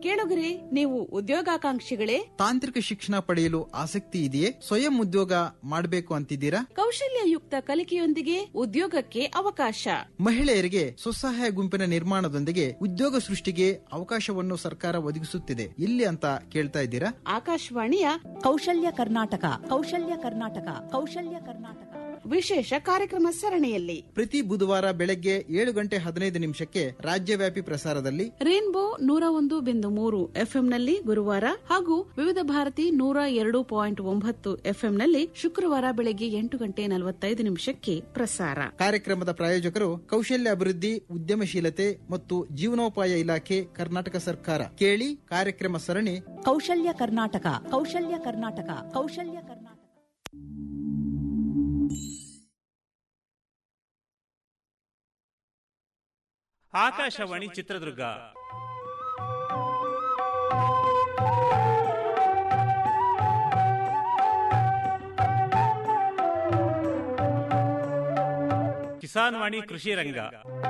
ಕೇಳುಗರೆ ನೀವು ಉದ್ಯೋಗಾಕಾಂಕ್ಷಿಗಳೇ ತಾಂತ್ರಿಕ ಶಿಕ್ಷಣ ಪಡೆಯಲು ಆಸಕ್ತಿ ಇದೆಯೇ ಸ್ವಯಂ ಉದ್ಯೋಗ ಮಾಡಬೇಕು ಅಂತಿದ್ದೀರಾ ಕೌಶಲ್ಯಯುಕ್ತ ಕಲಿಕೆಯೊಂದಿಗೆ ಉದ್ಯೋಗಕ್ಕೆ ಅವಕಾಶ ಮಹಿಳೆಯರಿಗೆ ಸ್ವಸಹಾಯ ಗುಂಪಿನ ನಿರ್ಮಾಣದೊಂದಿಗೆ ಉದ್ಯೋಗ ಸೃಷ್ಟಿಗೆ ಅವಕಾಶವನ್ನು ಸರ್ಕಾರ ಒದಗಿಸುತ್ತಿದೆ ಇಲ್ಲಿ ಅಂತ ಕೇಳ್ತಾ ಇದ್ದೀರಾ ಆಕಾಶವಾಣಿಯ ಕೌಶಲ್ಯ ಕರ್ನಾಟಕ ಕೌಶಲ್ಯ ಕರ್ನಾಟಕ ಕೌಶಲ್ಯ ಕರ್ನಾಟಕ ವಿಶೇಷ ಕಾರ್ಯಕ್ರಮ ಸರಣಿಯಲ್ಲಿ ಪ್ರತಿ ಬುಧವಾರ ಬೆಳಗ್ಗೆ ಏಳು ಗಂಟೆ ಹದಿನೈದು ನಿಮಿಷಕ್ಕೆ ರಾಜ್ಯವ್ಯಾಪಿ ಪ್ರಸಾರದಲ್ಲಿ ರೇನ್ಬೋ ನೂರ ಒಂದು ಬಿಂದು ಮೂರು ಎಫ್ಎಂನಲ್ಲಿ ಗುರುವಾರ ಹಾಗೂ ವಿವಿಧ ಭಾರತಿ ನೂರ ಎರಡು ಪಾಯಿಂಟ್ ಒಂಬತ್ತು ಎಫ್ಎಂನಲ್ಲಿ ಶುಕ್ರವಾರ ಬೆಳಗ್ಗೆ ಎಂಟು ಗಂಟೆ ನಲವತ್ತೈದು ನಿಮಿಷಕ್ಕೆ ಪ್ರಸಾರ ಕಾರ್ಯಕ್ರಮದ ಪ್ರಾಯೋಜಕರು ಕೌಶಲ್ಯ ಅಭಿವೃದ್ಧಿ ಉದ್ಯಮಶೀಲತೆ ಮತ್ತು ಜೀವನೋಪಾಯ ಇಲಾಖೆ ಕರ್ನಾಟಕ ಸರ್ಕಾರ ಕೇಳಿ ಕಾರ್ಯಕ್ರಮ ಸರಣಿ ಕೌಶಲ್ಯ ಕರ್ನಾಟಕ ಕೌಶಲ್ಯ ಕರ್ನಾಟಕ ಕೌಶಲ್ಯ ಕರ್ನಾಟಕ ಆಕಾಶವಾಣಿ ಚಿತ್ರದುರ್ಗ ಕಿಸಾನ್ ವಾಣಿ ಕೃಷಿ ರಂಗ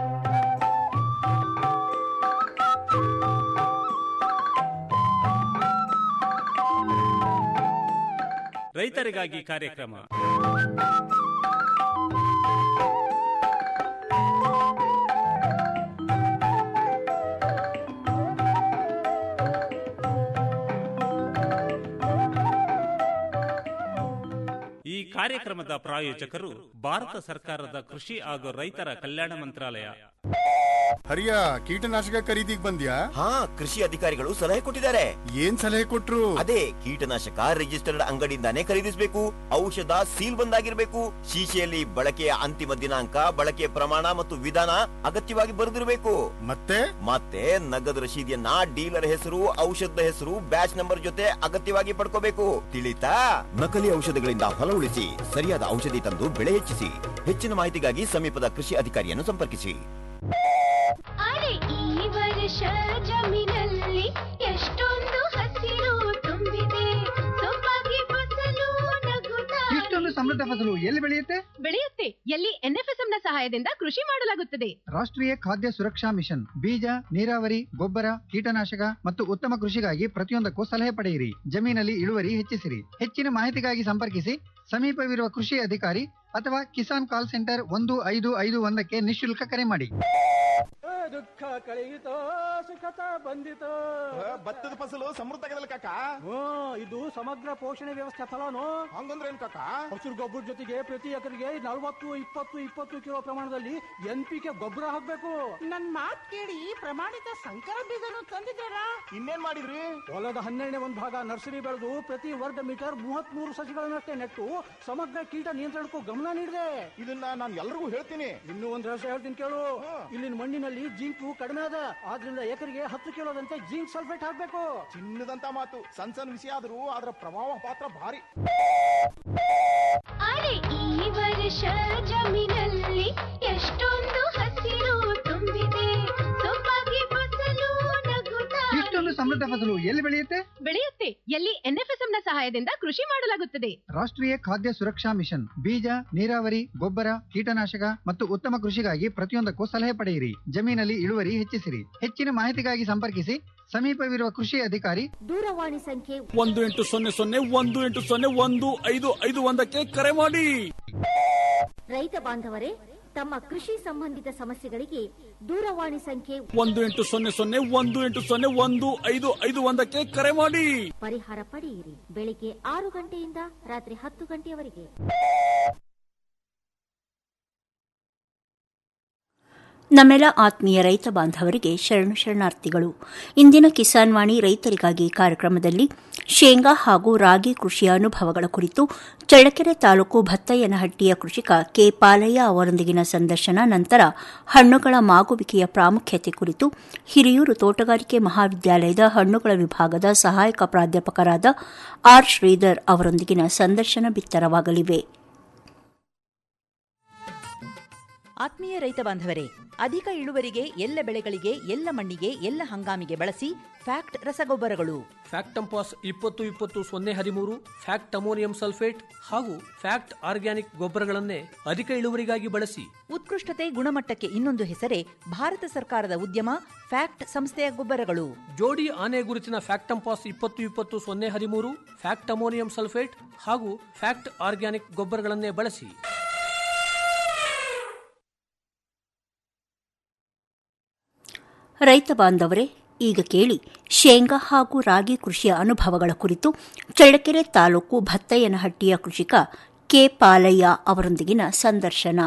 ರೈತರಿಗಾಗಿ ಕಾರ್ಯಕ್ರಮ ಈ ಕಾರ್ಯಕ್ರಮದ ಪ್ರಾಯೋಜಕರು ಭಾರತ ಸರ್ಕಾರದ ಕೃಷಿ ಹಾಗೂ ರೈತರ ಕಲ್ಯಾಣ ಮಂತ್ರಾಲಯ ಹರಿಯ ಕೀಟನಾಶಕ ಖರೀದಿಗ್ ಬಂದ್ಯಾ ಹಾ ಕೃಷಿ ಅಧಿಕಾರಿಗಳು ಸಲಹೆ ಕೊಟ್ಟಿದ್ದಾರೆ ಏನ್ ಸಲಹೆ ಕೊಟ್ರು ಅದೇ ಕೀಟನಾಶಕ ರಿಜಿಸ್ಟರ್ಡ್ ಅಂಗಡಿಯಿಂದಾನೇ ಖರೀದಿಸಬೇಕು ಔಷಧ ಸೀಲ್ ಬಂದಾಗಿರ್ಬೇಕು ಶೀಶೆಯಲ್ಲಿ ಬಳಕೆಯ ಅಂತಿಮ ದಿನಾಂಕ ಬಳಕೆಯ ಪ್ರಮಾಣ ಮತ್ತು ವಿಧಾನ ಅಗತ್ಯವಾಗಿ ಬರೆದಿರಬೇಕು ಮತ್ತೆ ಮತ್ತೆ ನಗದು ರಶೀದಿಯನ್ನ ಡೀಲರ್ ಹೆಸರು ಔಷಧದ ಹೆಸರು ಬ್ಯಾಚ್ ನಂಬರ್ ಜೊತೆ ಅಗತ್ಯವಾಗಿ ಪಡ್ಕೋಬೇಕು ತಿಳಿತಾ ನಕಲಿ ಔಷಧಗಳಿಂದ ಹೊಲ ಉಳಿಸಿ ಸರಿಯಾದ ಔಷಧಿ ತಂದು ಬೆಳೆ ಹೆಚ್ಚಿಸಿ ಹೆಚ್ಚಿನ ಮಾಹಿತಿಗಾಗಿ ಸಮೀಪದ ಕೃಷಿ ಅಧಿಕಾರಿಯನ್ನು ಸಂಪರ್ಕಿಸಿ ಅರೆ ಈ ವರ್ಷ ಜಮೀನಲ್ಲಿ ಎಷ್ಟೊಂದು ಹಸಿರು ತುಂಬಿದೆ ಸೊಬಗೆ ಫಸಲು ನಗುತ್ತಾ ಇಷ್ಟೊಂದು ಸಮೃದ್ಧ ಫಸಲು ಎಲ್ಲಿ ಬೆಳೆಯುತ್ತೆ ಬೆಳೆಯುತ್ತೆ ಎಲ್ಲಿ ಎನ್ಎಫ್ಎಸ್ಎಂ ನ ಸಹಾಯದಿಂದ ಕೃಷಿ ಮಾಡಲಾಗುತ್ತದೆ ರಾಷ್ಟ್ರೀಯ ಖಾದ್ಯ ಸುರಕ್ಷಾ ಮಿಷನ್ ಬೀಜ ನೀರಾವರಿ ಗೊಬ್ಬರ ಕೀಟನಾಶಕ ಮತ್ತು ಉತ್ತಮ ಕೃಷಿಗಾಗಿ ಪ್ರತಿಯೊಂದಕ್ಕೂ ಸಲಹೆ ಪಡೆಯಿರಿ ಜಮೀನಲ್ಲಿ ಇಳುವರಿ ಹೆಚ್ಚಿಸಿರಿ ಹೆಚ್ಚಿನ ಮಾಹಿತಿಗಾಗಿ ಸಂಪರ್ಕಿಸಿ ಸಮೀಪವಿರುವ ಕೃಷಿ ಅಧಿಕಾರಿ ಅಥವಾ ಕಿಸಾನ್ ಕಾಲ್ ಸೆಂಟರ್ ಒಂದು ಐದು ಐದು ಒಂದಕ್ಕೆ ನಿಶುಲ್ಕ ಕರೆ ಮಾಡಿ ದುಃಖ ಕಳೆಯಿತೋ ಸುಖತ ಬಂದಿತೋ ಭತ್ತದ ಫಸಲು ಸಮೃದ್ಧ ಆಗದಲ್ಲ ಕಾಕ ಹ್ಮ್ ಇದು ಸಮಗ್ರ ಪೋಷಣೆ ವ್ಯವಸ್ಥೆ ಫಲನು ಹಂಗಂದ್ರೆ ಏನ್ ಕಾಕ ಹಸಿರು ಗೊಬ್ಬರ ಜೊತೆಗೆ ಪ್ರತಿ ಎಕರೆಗೆ ನಲವತ್ತು ಇಪ್ಪತ್ತು ಇಪ್ಪತ್ತು ಕಿಲೋ ಪ್ರಮಾಣದಲ್ಲಿ ಎನ್ ಪಿ ಕೆ ಗೊಬ್ಬರ ಹಾಕ್ಬೇಕು ನನ್ ಮಾತ್ ಕೇಳಿ ಪ್ರಮಾಣಿತ ಸಂಕರ ಬೀಜನು ತಂದಿದ್ದಾರಾ ಇನ್ನೇನ್ ಮಾಡಿದ್ರಿ ಹೊಲದ ಹನ್ನೆರಡನೇ ಒಂದು ಭಾಗ ನರ್ಸರಿ ಬೆಳೆದು ಪ್ರತಿ ವರ್ಗ ಮೀಟರ್ ಮೂವತ್ತ್ ಮೂರು ಸಸಿಗಳನ್ನಷ್ಟೇ ನೆಟ್ಟು ಸಮಗ್ರ ಕೀಟ ನಿಯಂತ್ರಣಕ್ಕೂ ಗಮನ ನೀಡಿದೆ ಇದನ್ನ ನಾನು ಎಲ್ರಿಗೂ ಹೇಳ್ತೀನಿ ಇನ್ನೂ ಒಂದು ರಹಸ್ಯ ಹೇಳ್ತೀನಿ ಕೇಳು ಇಲ್ಲಿನ ಮಣ್ಣಿನಲ್ಲಿ ಜಿಂಕು ಕಡಿಮೆ ಅದ ಆದ್ರಿಂದ ಎಕರೆಗೆ ಹತ್ತು ಕಿಲೋದಂತೆ ಜಿಂಕ್ ಸಲ್ಫೇಟ್ ಹಾಕ್ಬೇಕು ಚಿನ್ನದಂತ ಮಾತು ಸಣ್ಣ ಸಣ್ಣ ವಿಷಯ ಆದ್ರೂ ಅದರ ಪ್ರಭಾವ ಪಾತ್ರ ಭಾರಿ ಅರೆ ಈ ವರ್ಷ ಜಮೀನಲ್ಲಿ ಎಷ್ಟೊಂದು ಹಸಿರು ತುಂಬಿದೆ ಸೊಬಗೆ ಫಸಲು ನಗುತ್ತಾ ಇಷ್ಟೊಂದು ಸಮೃದ್ಧ ಫಸಲು ಎಲ್ಲಿ ಬೆಳೆಯುತ್ತೆ ಬೆಳೆಯುತ್ತೆ ಎಲ್ಲಿ ಎನ್ಎಫ್ಎಸ್ಎಂ ನ ಸಹಾಯದಿಂದ ಕೃಷಿ ಮಾಡಲಾಗುತ್ತದೆ ರಾಷ್ಟ್ರೀಯ ಖಾದ್ಯ ಸುರಕ್ಷಾ ಮಿಷನ್ ಬೀಜ ನೀರಾವರಿ ಗೊಬ್ಬರ ಕೀಟನಾಶಕ ಮತ್ತು ಉತ್ತಮ ಕೃಷಿಗಾಗಿ ಪ್ರತಿಯೊಂದಕ್ಕೂ ಸಲಹೆ ಪಡೆಯಿರಿ ಜಮೀನಲ್ಲಿ ಇಳುವರಿ ಹೆಚ್ಚಿಸಿರಿ ಹೆಚ್ಚಿನ ಮಾಹಿತಿಗಾಗಿ ಸಂಪರ್ಕಿಸಿ ಸಮೀಪವಿರುವ ಕೃಷಿ ಅಧಿಕಾರಿ ದೂರವಾಣಿ ಸಂಖ್ಯೆ ಒಂದು ಎಂಟು ಸೊನ್ನೆ ಸೊನ್ನೆ ಒಂದು ಎಂಟು ಸೊನ್ನೆ ಒಂದು ಐದು ಐದು ಒಂದಕ್ಕೆ ಕರೆ ಮಾಡಿ ರೈತ ಬಾಂಧವರೇ ತಮ್ಮ ಕೃಷಿ ಸಂಬಂಧಿತ ಸಮಸ್ಯೆಗಳಿಗೆ ದೂರವಾಣಿ ಸಂಖ್ಯೆ ಒಂದು ಎಂಟು ಸೊನ್ನೆ ಸೊನ್ನೆ ಒಂದು ಎಂಟು ಸೊನ್ನೆ ಒಂದು ಐದು ಐದು ಒಂದಕ್ಕೆ ಕರೆ ಮಾಡಿ ಪರಿಹಾರ ಪಡೆಯಿರಿ ಬೆಳಿಗ್ಗೆ ಆರು ಗಂಟೆಯಿಂದ ರಾತ್ರಿ ಹತ್ತು ಗಂಟೆಯವರೆಗೆ ನಮ್ಮೆಲ್ಲ ಆತ್ಮೀಯ ರೈತ ಬಾಂಧವರಿಗೆ ಶರಣು ಶರಣಾರ್ಥಿಗಳು ಇಂದಿನ ಕಿಸಾನ್ ವಾಣಿ ರೈತರಿಗಾಗಿ ಕಾರ್ಯಕ್ರಮದಲ್ಲಿ ಶೇಂಗಾ ಹಾಗೂ ರಾಗಿ ಕೃಷಿಯ ಅನುಭವಗಳ ಕುರಿತು ಚಳ್ಳಕೆರೆ ತಾಲೂಕು ಭತ್ತಯ್ಯನಹಟ್ಟಿಯ ಕೃಷಿಕ ಕೆ ಪಾಲಯ್ಯ ಅವರೊಂದಿಗಿನ ಸಂದರ್ಶನ ನಂತರ ಹಣ್ಣುಗಳ ಮಾಗುವಿಕೆಯ ಪ್ರಾಮುಖ್ಯತೆ ಕುರಿತು ಹಿರಿಯೂರು ತೋಟಗಾರಿಕೆ ಮಹಾವಿದ್ಯಾಲಯದ ಹಣ್ಣುಗಳ ವಿಭಾಗದ ಸಹಾಯಕ ಪ್ರಾಧ್ಯಾಪಕರಾದ ಆರ್ ಶ್ರೀಧರ್ ಅವರೊಂದಿಗಿನ ಸಂದರ್ಶನ ಬಿತ್ತರವಾಗಲಿವೆ ಆತ್ಮೀಯ ರೈತ ಬಾಂಧವರೇ ಅಧಿಕ ಇಳುವರಿಗೆ ಎಲ್ಲ ಬೆಳೆಗಳಿಗೆ ಎಲ್ಲ ಮಣ್ಣಿಗೆ ಎಲ್ಲ ಹಂಗಾಮಿಗೆ ಬಳಸಿ ಫ್ಯಾಕ್ಟ್ ರಸಗೊಬ್ಬರಗಳು ಫ್ಯಾಕ್ಟಂಪಾಸ್ ಇಪ್ಪತ್ತು ಇಪ್ಪತ್ತು ಸೊನ್ನೆ ಹದಿಮೂರು ಫ್ಯಾಕ್ಟ್ ಅಮೋನಿಯಂ ಸಲ್ಫೇಟ್ ಹಾಗೂ ಫ್ಯಾಕ್ಟ್ ಆರ್ಗ್ಯಾನಿಕ್ ಗೊಬ್ಬರಗಳನ್ನೇ ಅಧಿಕ ಇಳುವರಿಗಾಗಿ ಬಳಸಿ ಉತ್ಕೃಷ್ಟತೆ ಗುಣಮಟ್ಟಕ್ಕೆ ಇನ್ನೊಂದು ಹೆಸರೇ ಭಾರತ ಸರ್ಕಾರದ ಉದ್ಯಮ ಫ್ಯಾಕ್ಟ್ ಸಂಸ್ಥೆಯ ಗೊಬ್ಬರಗಳು ಜೋಡಿ ಆನೆ ಗುರುತಿನ ಫ್ಯಾಕ್ಟಂಪಾಸ್ ಇಪ್ಪತ್ತು ಇಪ್ಪತ್ತು ಸೊನ್ನೆ ಹದಿಮೂರು ಫ್ಯಾಕ್ಟ್ ಅಮೋನಿಯಂ ಸಲ್ಫೇಟ್ ಹಾಗೂ ಫ್ಯಾಕ್ಟ್ ಆರ್ಗ್ಯಾನಿಕ್ ಗೊಬ್ಬರಗಳನ್ನೇ ಬಳಸಿ ರೈತ ಬಾಂಧವರೇ ಈಗ ಕೇಳಿ ಶೇಂಗಾ ಹಾಗೂ ರಾಗಿ ಕೃಷಿಯ ಅನುಭವಗಳ ಕುರಿತು ಚಳ್ಳಕೆರೆ ತಾಲೂಕು ಭತ್ತಯ್ಯನಹಟ್ಟಿಯ ಕೃಷಿಕ ಕೆ ಪಾಲಯ್ಯ ಅವರೊಂದಿಗಿನ ಸಂದರ್ಶನ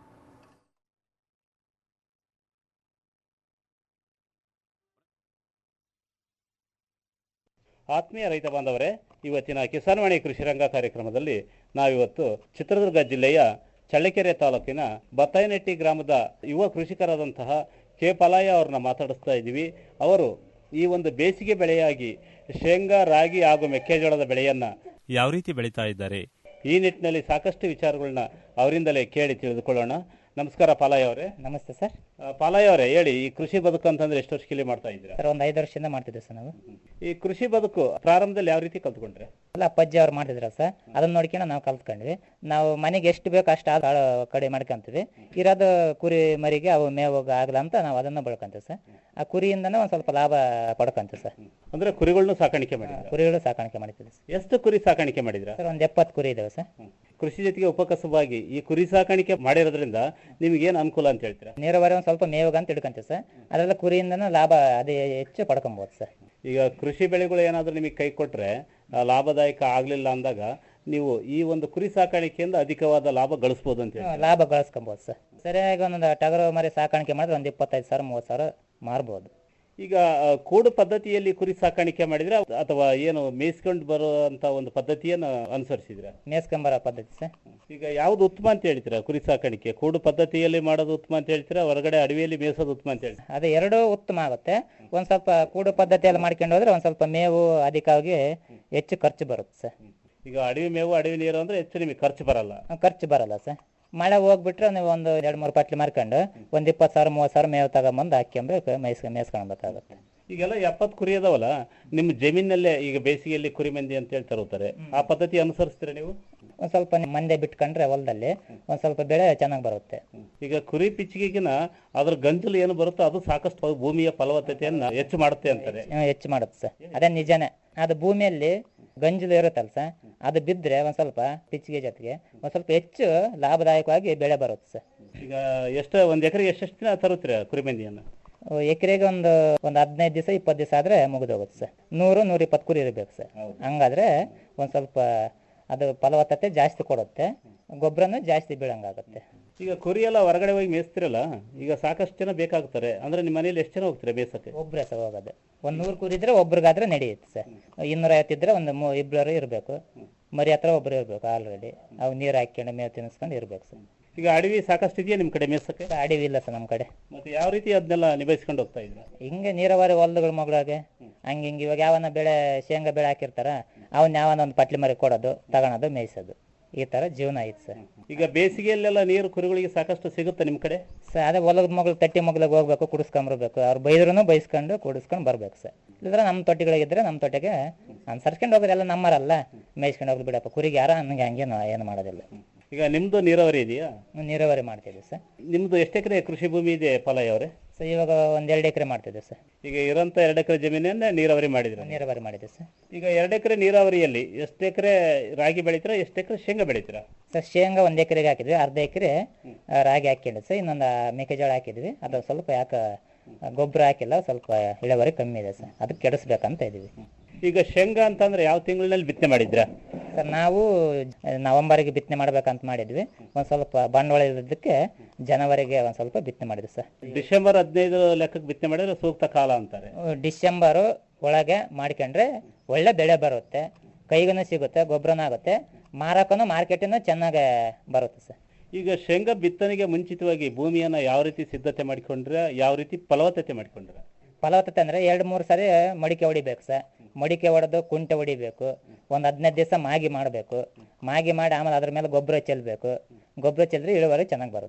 ಆತ್ಮೀಯ ರೈತ ಬಾಂಧವರೇ ಇವತ್ತಿನ ಕಿಸಾನ್ವಾಣಿ ಕೃಷಿ ರಂಗ ಕಾರ್ಯಕ್ರಮದಲ್ಲಿ ನಾವಿವತ್ತು ಚಿತ್ರದುರ್ಗ ಜಿಲ್ಲೆಯ ಚಳ್ಳಕೆರೆ ತಾಲೂಕಿನ ಬತ್ತಾಯನಟ್ಟಿ ಗ್ರಾಮದ ಯುವ ಕೃಷಿಕರಾದಂತಹ ಕೆ ಪಲಾಯ ಅವ್ರನ್ನ ಮಾತಾಡಿಸ್ತಾ ಇದ್ದೀವಿ ಅವರು ಈ ಒಂದು ಬೇಸಿಗೆ ಬೆಳೆಯಾಗಿ ಶೇಂಗಾ ರಾಗಿ ಹಾಗೂ ಮೆಕ್ಕೆಜೋಳದ ಬೆಳೆಯನ್ನ ಯಾವ ರೀತಿ ಬೆಳೀತಾ ಇದ್ದಾರೆ ಈ ನಿಟ್ಟಿನಲ್ಲಿ ಸಾಕಷ್ಟು ವಿಚಾರಗಳನ್ನ ಅವರಿಂದಲೇ ಕೇಳಿ ತಿಳಿದುಕೊಳ್ಳೋಣ ನಮಸ್ಕಾರ ಪಾಲಯ್ಯ ಅವರೇ ನಮಸ್ತೆ ಸರ್ ಪಾಲಯ್ಯ ಅವರೇ ಹೇಳಿ ಈ ಕೃಷಿ ಬದುಕು ಅಂತಂದ್ರೆ ಎಷ್ಟು ವರ್ಷಕ್ಕೆ ಮಾಡ್ತಾ ಇದ್ದೀರಾ ಸರ್ ಒಂದು ಐದು ವರ್ಷದಿಂದ ಮಾಡ್ತಿದ್ದೆ ಸರ್ ನಾವು ಈ ಕೃಷಿ ಬದುಕು ಪ್ರಾರಂಭದಲ್ಲಿ ಯಾವ ರೀತಿ ಕಲ್ತ್ಕೊಂಡ್ರೆ ಎಲ್ಲ ಅಪ್ಪಾಜಿ ಅವ್ರು ಮಾಡ್ತಿದ್ರ ಸರ್ ಅದನ್ನ ನೋಡ್ಕೊಂಡು ನಾವು ಕಲ್ತ್ಕೊಂಡ್ವಿ ನಾವು ಮನೆಗೆ ಎಷ್ಟು ಬೇಕು ಅಷ್ಟು ಆ ಕಡೆ ಮಾಡ್ಕೊಂತೀವಿ ಇರೋದು ಕುರಿ ಮರಿಗೆ ಅವು ಮೇವು ಆಗಲ್ಲ ಅಂತ ನಾವು ಅದನ್ನ ಬೆಳ್ಕೊಂತೀವಿ ಸರ್ ಆ ಕುರಿಯಿಂದನೇ ಒಂದು ಸ್ವಲ್ಪ ಲಾಭ ಪಡ್ಕೊಂತೀವಿ ಸರ್ ಅಂದ್ರೆ ಕುರಿಗಳನ್ನು ಸಾಕಾಣಿಕೆ ಮಾಡಿದ್ರ ಕುರಿಗಳು ಸಾಕಾಣಿಕೆ ಮಾಡ್ತೀವಿ ಎಷ್ಟು ಕುರಿ ಸಾಕಾಣಿಕೆ ಮಾಡಿದ್ರ ಸರ್ ಒಂದು ಎಪ್ಪತ್ತು ಕುರಿ ಇದಾವೆ ಸರ್ ಕೃಷಿ ಜೊತೆಗೆ ಉಪಕಸವಾಗಿ ಈ ಕುರಿ ಸಾಕಾಣಿಕೆ ಮಾಡಿರೋದ್ರಿಂದ ನಿಮ್ಗೆ ಏನ್ ಅನುಕೂಲ ಅಂತ ಹೇಳ್ತೀರಾ ನೀರಾವರಿ ಒಂದು ಸ್ವಲ್ಪ ಮೇವಾಗ ಅಂತ ತಿಳ್ಕೊಂತೀವಿ ಸರ್ ಅದೆಲ್ಲ ಕುರಿಯಿಂದನೂ ಲಾಭ ಅದೇ ಹೆಚ್ಚು ಪಡ್ಕೊಬೋದು ಸರ್ ಈಗ ಕೃಷಿ ಬೆಳೆಗಳು ಏನಾದ್ರೂ ನಿಮಗೆ ಕೈ ಕೊಟ್ರೆ ಆ, ಲಾಭದಾಯಕ ಆಗ್ಲಿಲ್ಲ ಅಂದಾಗ ನೀವು ಈ ಒಂದು ಕುರಿ ಸಾಕಾಣಿಕೆಯಿಂದ ಅಧಿಕವಾದ ಲಾಭ ಗಳಿಸಬಹುದು ಅಂತ ಹೇಳಿ ಲಾಭ ಗಳಿಸ್ಕೊಬೋದು ಸರ್ ಸರಿಯಾಗಿ ಒಂದೊಂದು ಟಗರು ಮರಿ ಸಾಕಾಣಿಕೆ ಮಾಡಿದ್ರೆ ಒಂದು ಇಪ್ಪತ್ತೈದು ಸಾವಿರ ಮೂವತ್ತು ಸಾವಿರ ಮಾರ್ಬೋದು ಈಗ ಆ, ಕೂಡು ಪದ್ಧತಿಯಲ್ಲಿ ಕುರಿ ಸಾಕಾಣಿಕೆ ಮಾಡಿದ್ರೆ ಅಥವಾ ಏನು ಮೇಯಿಸ್ಕೊಂಡು ಬರುವಂತ ಒಂದು ಪದ್ಧತಿಯನ್ನು ಅನುಸರಿಸಿದ್ರ ಮೇಸ್ಕೊಂಬರೋ ಪದ್ಧತಿ ಸರ್ ಈಗ ಯಾವ್ದು ಉತ್ತಮ ಅಂತ ಹೇಳ್ತೀರಾ ಕುರಿ ಸಾಕಾಣಿಕೆ ಕೂಡು ಪದ್ಧತಿಯಲ್ಲಿ ಮಾಡೋದು ಉತ್ತಮ ಅಂತ ಹೇಳ್ತೀರಾ ಹೊರಗಡೆ ಅಡವಿಯಲ್ಲಿ ಮೇಯಿಸೋದು ಉತ್ತಮ ಅಂತ ಹೇಳ್ತೀರಾ ಅದೇ ಎರಡೂ ಉತ್ತಮ ಆಗುತ್ತೆ ಒಂದು ಸ್ವಲ್ಪ ಕೂಡು ಪದ್ಧತಿಯಲ್ಲಿ ಮಾಡ್ಕೊಂಡು ಹೋದ್ರೆ ಒಂದು ಸ್ವಲ್ಪ ಮೇವು ಅಧಿಕವಾಗಿ ಹೆಚ್ಚು ಖರ್ಚು ಬರುತ್ತೆ ಸರ್ ಈಗ ಅಡವಿ ಮೇವು ಅಡವಿ ನೀರು ಅಂದ್ರೆ ಹೆಚ್ಚು ನಿಮಗೆ ಖರ್ಚು ಬರಲ್ಲ ಖರ್ಚು ಬರಲ್ಲ ಸರ್ ಮಳೆ ಹೋಗ್ಬಿಟ್ರೆ ನೀವು ಒಂದು ಎರಡು ಮೂರು ಪಟ್ಲಿ ಮಾರ್ಕೊಂಡು ಒಂದು ಇಪ್ಪತ್ತು ಸಾವಿರ ಮೂವತ್ತು ಸಾವಿರ ಮೇವು ತಗೊಂಬಂದು ಹಾಕ್ಕೊಂಡ್ರೆ ಮೇಯ್ಸ್ ಮೇಯ್ಸ್ಕೊಳ್ಬೇಕಾಗುತ್ತೆ ಈಗೆಲ್ಲ ಎಪ್ಪತ್ತು ಕುರಿ ಅದಾವಲ್ಲ ನಿಮ್ಮ ಜಮೀನಲ್ಲೇ ಈಗ ಬೇಸಿಗೆಯಲ್ಲಿ ಕುರಿ ಮಂದಿ ಅಂತ ಹೇಳಿ ತರುತ್ತಾರೆ ಆ ಪದ್ಧತಿ ಅನುಸರಿಸ್ತೀರಾ ನೀವು ಒಂದು ಸ್ವಲ್ಪ ನಿಮ್ ಮಂದೆ ಬಿಟ್ಕೊಂಡ್ರೆ ಹೊಲದಲ್ಲಿ ಒಂದು ಸ್ವಲ್ಪ ಬೆಳೆ ಚೆನ್ನಾಗಿ ಬರುತ್ತೆ ಈಗ ಕುರಿ ಪಿಚ್ಚಿಗೆಗಿನ ಅದ್ರ ಗಂಜಲು ಏನು ಬರುತ್ತೋ ಅದು ಸಾಕಷ್ಟು ಭೂಮಿಯ ಫಲವತ್ತತೆಯನ್ನ ಹೆಚ್ಚು ಮಾಡುತ್ತೆ ಅಂತಾರೆ ಹ್ಮ್, ಹೆಚ್ಚು ಮಾಡುತ್ತೆ ಸರ್ ಅದೇ ನಿಜನೇ ಅದು ಭೂಮಿಯಲ್ಲಿ ಗಂಜಲು ಇರುತ್ತಲ್ಲ ಸರ್ ಅದು ಬಿದ್ದರೆ ಒಂದು ಸ್ವಲ್ಪ ಪಿಚ್ಚಿಗೆ ಜೊತೆಗೆ ಒಂದು ಸ್ವಲ್ಪ ಹೆಚ್ಚು ಲಾಭದಾಯಕವಾಗಿ ಬೆಳೆ ಬರುತ್ತೆ ಸರ್ ಈಗ ಎಷ್ಟು ಒಂದ್ ಎಕರೆಗೆ ಎಷ್ಟೆಷ್ಟು ದಿನ ತರುತ್ತೀರಾ ಕುರಿ ಮಂದಿಯನ್ನ ಎಕರೆಗೆ ಒಂದು ಒಂದು ಹದಿನೈದು ದಿವಸ ಇಪ್ಪತ್ತು ದಿವಸ ಆದರೆ ಮುಗಿದೋಗುತ್ತೆ ಸರ್ ನೂರು ನೂರ ಇಪ್ಪತ್ತು ಕುರಿ ಇರಬೇಕು ಸರ್ ಹಂಗಾದ್ರೆ ಒಂದು ಸ್ವಲ್ಪ ಅದು ಫಲವತ್ತತೆ ಜಾಸ್ತಿ ಕೊಡುತ್ತೆ ಗೊಬ್ಬರನೂ ಜಾಸ್ತಿ ಬೀಳಂಗಾಗುತ್ತೆ ಈಗ ಕುರಿ ಎಲ್ಲ ಹೊರಗಡೆ ಹೋಗಿ ಮೇಯಿಸ್ತಿರಲ್ಲ ಈಗ ಸಾಕಷ್ಟು ಜನ ಬೇಕಾಗ್ತಾರೆ ಅಂದ್ರೆ ನಿಮ್ಮ ಮನೇಲಿ ಎಷ್ಟು ಜನ ಹೋಗ್ತಾರೆ ಮೇಯ್ಸಕ್ಕೆ ಒಬ್ಬರೇ ಸರ್ ಹೋಗೋದು ಒಂದು ನೂರು ಕುರಿ ಇದ್ರೆ ಒಬ್ರಿಗಾದ್ರೆ ನಡೆಯುತ್ತೆ ಸರ್ ಇನ್ನೂರ ಐವತ್ತಿದ್ರೆ ಒಂದು ಮೂ ಇಬ್ಬರು ಇರಬೇಕು ಮರಿ ಹತ್ರ ಒಬ್ರು ಇರಬೇಕು ಆಲ್ರೆಡಿ ಅವು ನೀರು ಹಾಕ್ಕೊಂಡು ಮೇವು ತಿನ್ನಿಸ್ಕೊಂಡು ಇರ್ಬೇಕು ಸರ್ ಈಗ ಅಡವಿ ಸಾಕಷ್ಟು ಇದೆಯಾ ನಿಮ್ ಕಡೆ ಮೇಯ್ಸಕ್ಕೆ ಅಡವಿ ಇಲ್ಲ ಸರ್ ನಮ್ಮ ಕಡೆ ಮತ್ತೆ ಯಾವ ರೀತಿ ಅದನ್ನೆಲ್ಲ ನಿಭಾಯಿಸ್ಕೊಂಡು ಹೋಗ್ತಾ ಇದ್ರ ಹಿಂಗೆ ನೀರಾವರಿ ಹೊಲಗಳ ಮಗಳಾಗೆ ಹಂಗೆ ಹಿಂಗೆ ಇವಾಗ ಯಾವನ ಬೆಳೆ ಶೇಂಗಾ ಬೆಳೆ ಹಾಕಿರ್ತಾರ ಅವನ್ನ ಯಾವನ ಒಂದು ಪಟ್ಲಿ ಮರಿ ಕೊಡೋದು ತಗೊಳೋದು ಮೇಯ್ಸೋದು ಈ ತರ ಜೀವನ ಐತೆ ಸರ್ ಈಗ ಬೇಸಿಗೆಯಲ್ಲೆಲ್ಲ ನೀರು ಕುರಿಗಳಿಗೆ ಸಾಕಷ್ಟು ಸಿಗುತ್ತೆ ನಿಮ್ ಕಡೆ ಸರ್ ಅದೇ ಹೊಲದ ಮಗಳು ತಟ್ಟಿ ಮಗ್ಳಿಗೆ ಹೋಗ್ಬೇಕು ಕುಡಿಸ್ಕೊಂಬರ್ಬೇಕು ಅವ್ರು ಬೈದ್ರೂ ಬೈಸ್ಕೊಂಡು ಕುಡಿಸ್ಕೊಂಡು ಬರ್ಬೇಕು ಸರ್ ಇಲ್ಲದ್ರೆ ನಮ್ಮ ತೊಟ್ಟಿಗಳಿಗಿದ್ರೆ ನಮ್ಮ ತೊಟ್ಟಿಗೆ ಅನ್ಸರ್ಸ್ಕೊಂಡು ಹೋಗೋದೆಲ್ಲ ನಮ್ಮರಲ್ಲ ಮೇಯ್ಸ್ಕೊಂಡು ಹೋಗ್ಲಿ ಬಿಡಪ್ಪ ಕುರಿಗೆ ಯಾರ ಹಂಗೆ ಹಂಗೇನು ಏನು ಮಾಡೋದಿಲ್ಲ ಈಗ ನಿಮ್ದು ನೀರಾವರಿ ಇದೆಯಾ ನೀರಾವರಿ ಮಾಡ್ತಿದ್ವಿ ಸರ್ ನಿಮ್ದು ಎಷ್ಟು ಎಕರೆ ಕೃಷಿ ಭೂಮಿ ಇದೆ ಫಲಯ್ಯ ಅವರೇ ಸೊ ಇವಾಗ ಒಂದ್ ಎರಡು ಎಕರೆ ಮಾಡ್ತಿದ್ದೆ ಸರ್ ಈಗ ಇರೋಂಥ ಎರಡು ಎಕರೆ ಜಮೀನನ್ನ ನೀರಾವರಿ ಮಾಡಿದ್ರ ನೀರಾವರಿ ಮಾಡಿದ್ದೆ ಸರ್ ಈಗ ಎರಡು ಎಕರೆ ನೀರಾವರಿಯಲ್ಲಿ ಎಷ್ಟು ಎಕರೆ ರಾಗಿ ಬೆಳಿತೀರಾ ಎಷ್ಟು ಎಕರೆ ಶೇಂಗಾ ಬೆಳಿತೀರಾ ಸರ್ ಶೇಂಗಾ ಒಂದ್ ಎಕರೆಗೆ ಹಾಕಿದ್ವಿ ಅರ್ಧ ಎಕರೆ ರಾಗಿ ಹಾಕಿದ್ವಿ ಸರ್ ಇನ್ನೊಂದು ಮೆಕ್ಕೆಜೋಳ ಹಾಕಿದ್ವಿ ಅದು ಸ್ವಲ್ಪ ಯಾಕೆ ಗೊಬ್ಬರ ಹಾಕಿಲ್ಲ ಸ್ವಲ್ಪ ಇಳುವರಿ ಕಮ್ಮಿ ಇದೆ ಸರ್ ಅದಕ್ಕೆ ಕೆಡಿಸ್ಬೇಕಂತ ಇದೀವಿ ಈಗ ಶೇಂಗಾ ಅಂತಂದ್ರೆ ಯಾವ ತಿಂಗಳಿನಲ್ಲಿ ಬಿತ್ತನೆ ಮಾಡಿದ್ರಾ ಸರ್ ನಾವು ನವೆಂಬರ್ಗೆ ಬಿತ್ತನೆ ಮಾಡ್ಬೇಕಂತ ಮಾಡಿದ್ವಿ ಒಂದ್ ಸ್ವಲ್ಪ ಬಂಡವಾಳ ಇದ್ದಕ್ಕೆ ಜನವರಿಗೆ ಒಂದ್ ಸ್ವಲ್ಪ ಬಿತ್ತನೆ ಮಾಡಿದ್ವಿ ಸರ್ ಡಿಸೆಂಬರ್ ಹದಿನೈದು ಲೆಕ್ಕಕ್ಕೆ ಬಿತ್ತನೆ ಮಾಡಿದ್ರೆ ಸೂಕ್ತ ಕಾಲ ಅಂತಾರೆ ಡಿಸೆಂಬರು ಒಳಗೆ ಮಾಡ್ಕೊಂಡ್ರೆ ಒಳ್ಳೆ ಬೆಳೆ ಬರುತ್ತೆ ಕೈಗೂ ಸಿಗುತ್ತೆ ಗೊಬ್ಬರನೂ ಆಗುತ್ತೆ ಮಾರಕ್ಕೂ ಮಾರ್ಕೆಟಿನೂ ಚೆನ್ನಾಗಿ ಬರುತ್ತೆ ಸರ್ ಈಗ ಶೇಂಗಾ ಬಿತ್ತನೆಗೆ ಮುಂಚಿತವಾಗಿ ಭೂಮಿಯನ್ನ ಯಾವ ರೀತಿ ಸಿದ್ಧತೆ ಮಾಡಿಕೊಂಡ್ರೆ ಯಾವ ರೀತಿ ಫಲವತ್ತತೆ ಮಾಡಿಕೊಂಡ್ರೆ ಫಲವತ್ತತೆ ಅಂದ್ರೆ ಎರಡು ಮೂರು ಸರಿ ಮಡಿಕೆ ಹೊಡಿಬೇಕು ಸರ್ ಮಡಿಕೆ ಹೊಡೆದು ಕುಂಟೆ ಹೊಡಿಬೇಕು ಒಂದು ಹದಿನೈದು ದಿವಸ ಮಾಗಿ ಮಾಡಬೇಕು ಮಾಗಿ ಮಾಡಿ ಆಮೇಲೆ ಅದ್ರ ಮೇಲೆ ಗೊಬ್ಬರ ಚೆಲ್ಲಬೇಕು ಗೊಬ್ಬರ ಚೆಲ್ಲಿದ್ರೆ ಇಳುವರಿ ಚೆನ್ನಾಗಿ ಬರುತ್ತೆ ಸರ್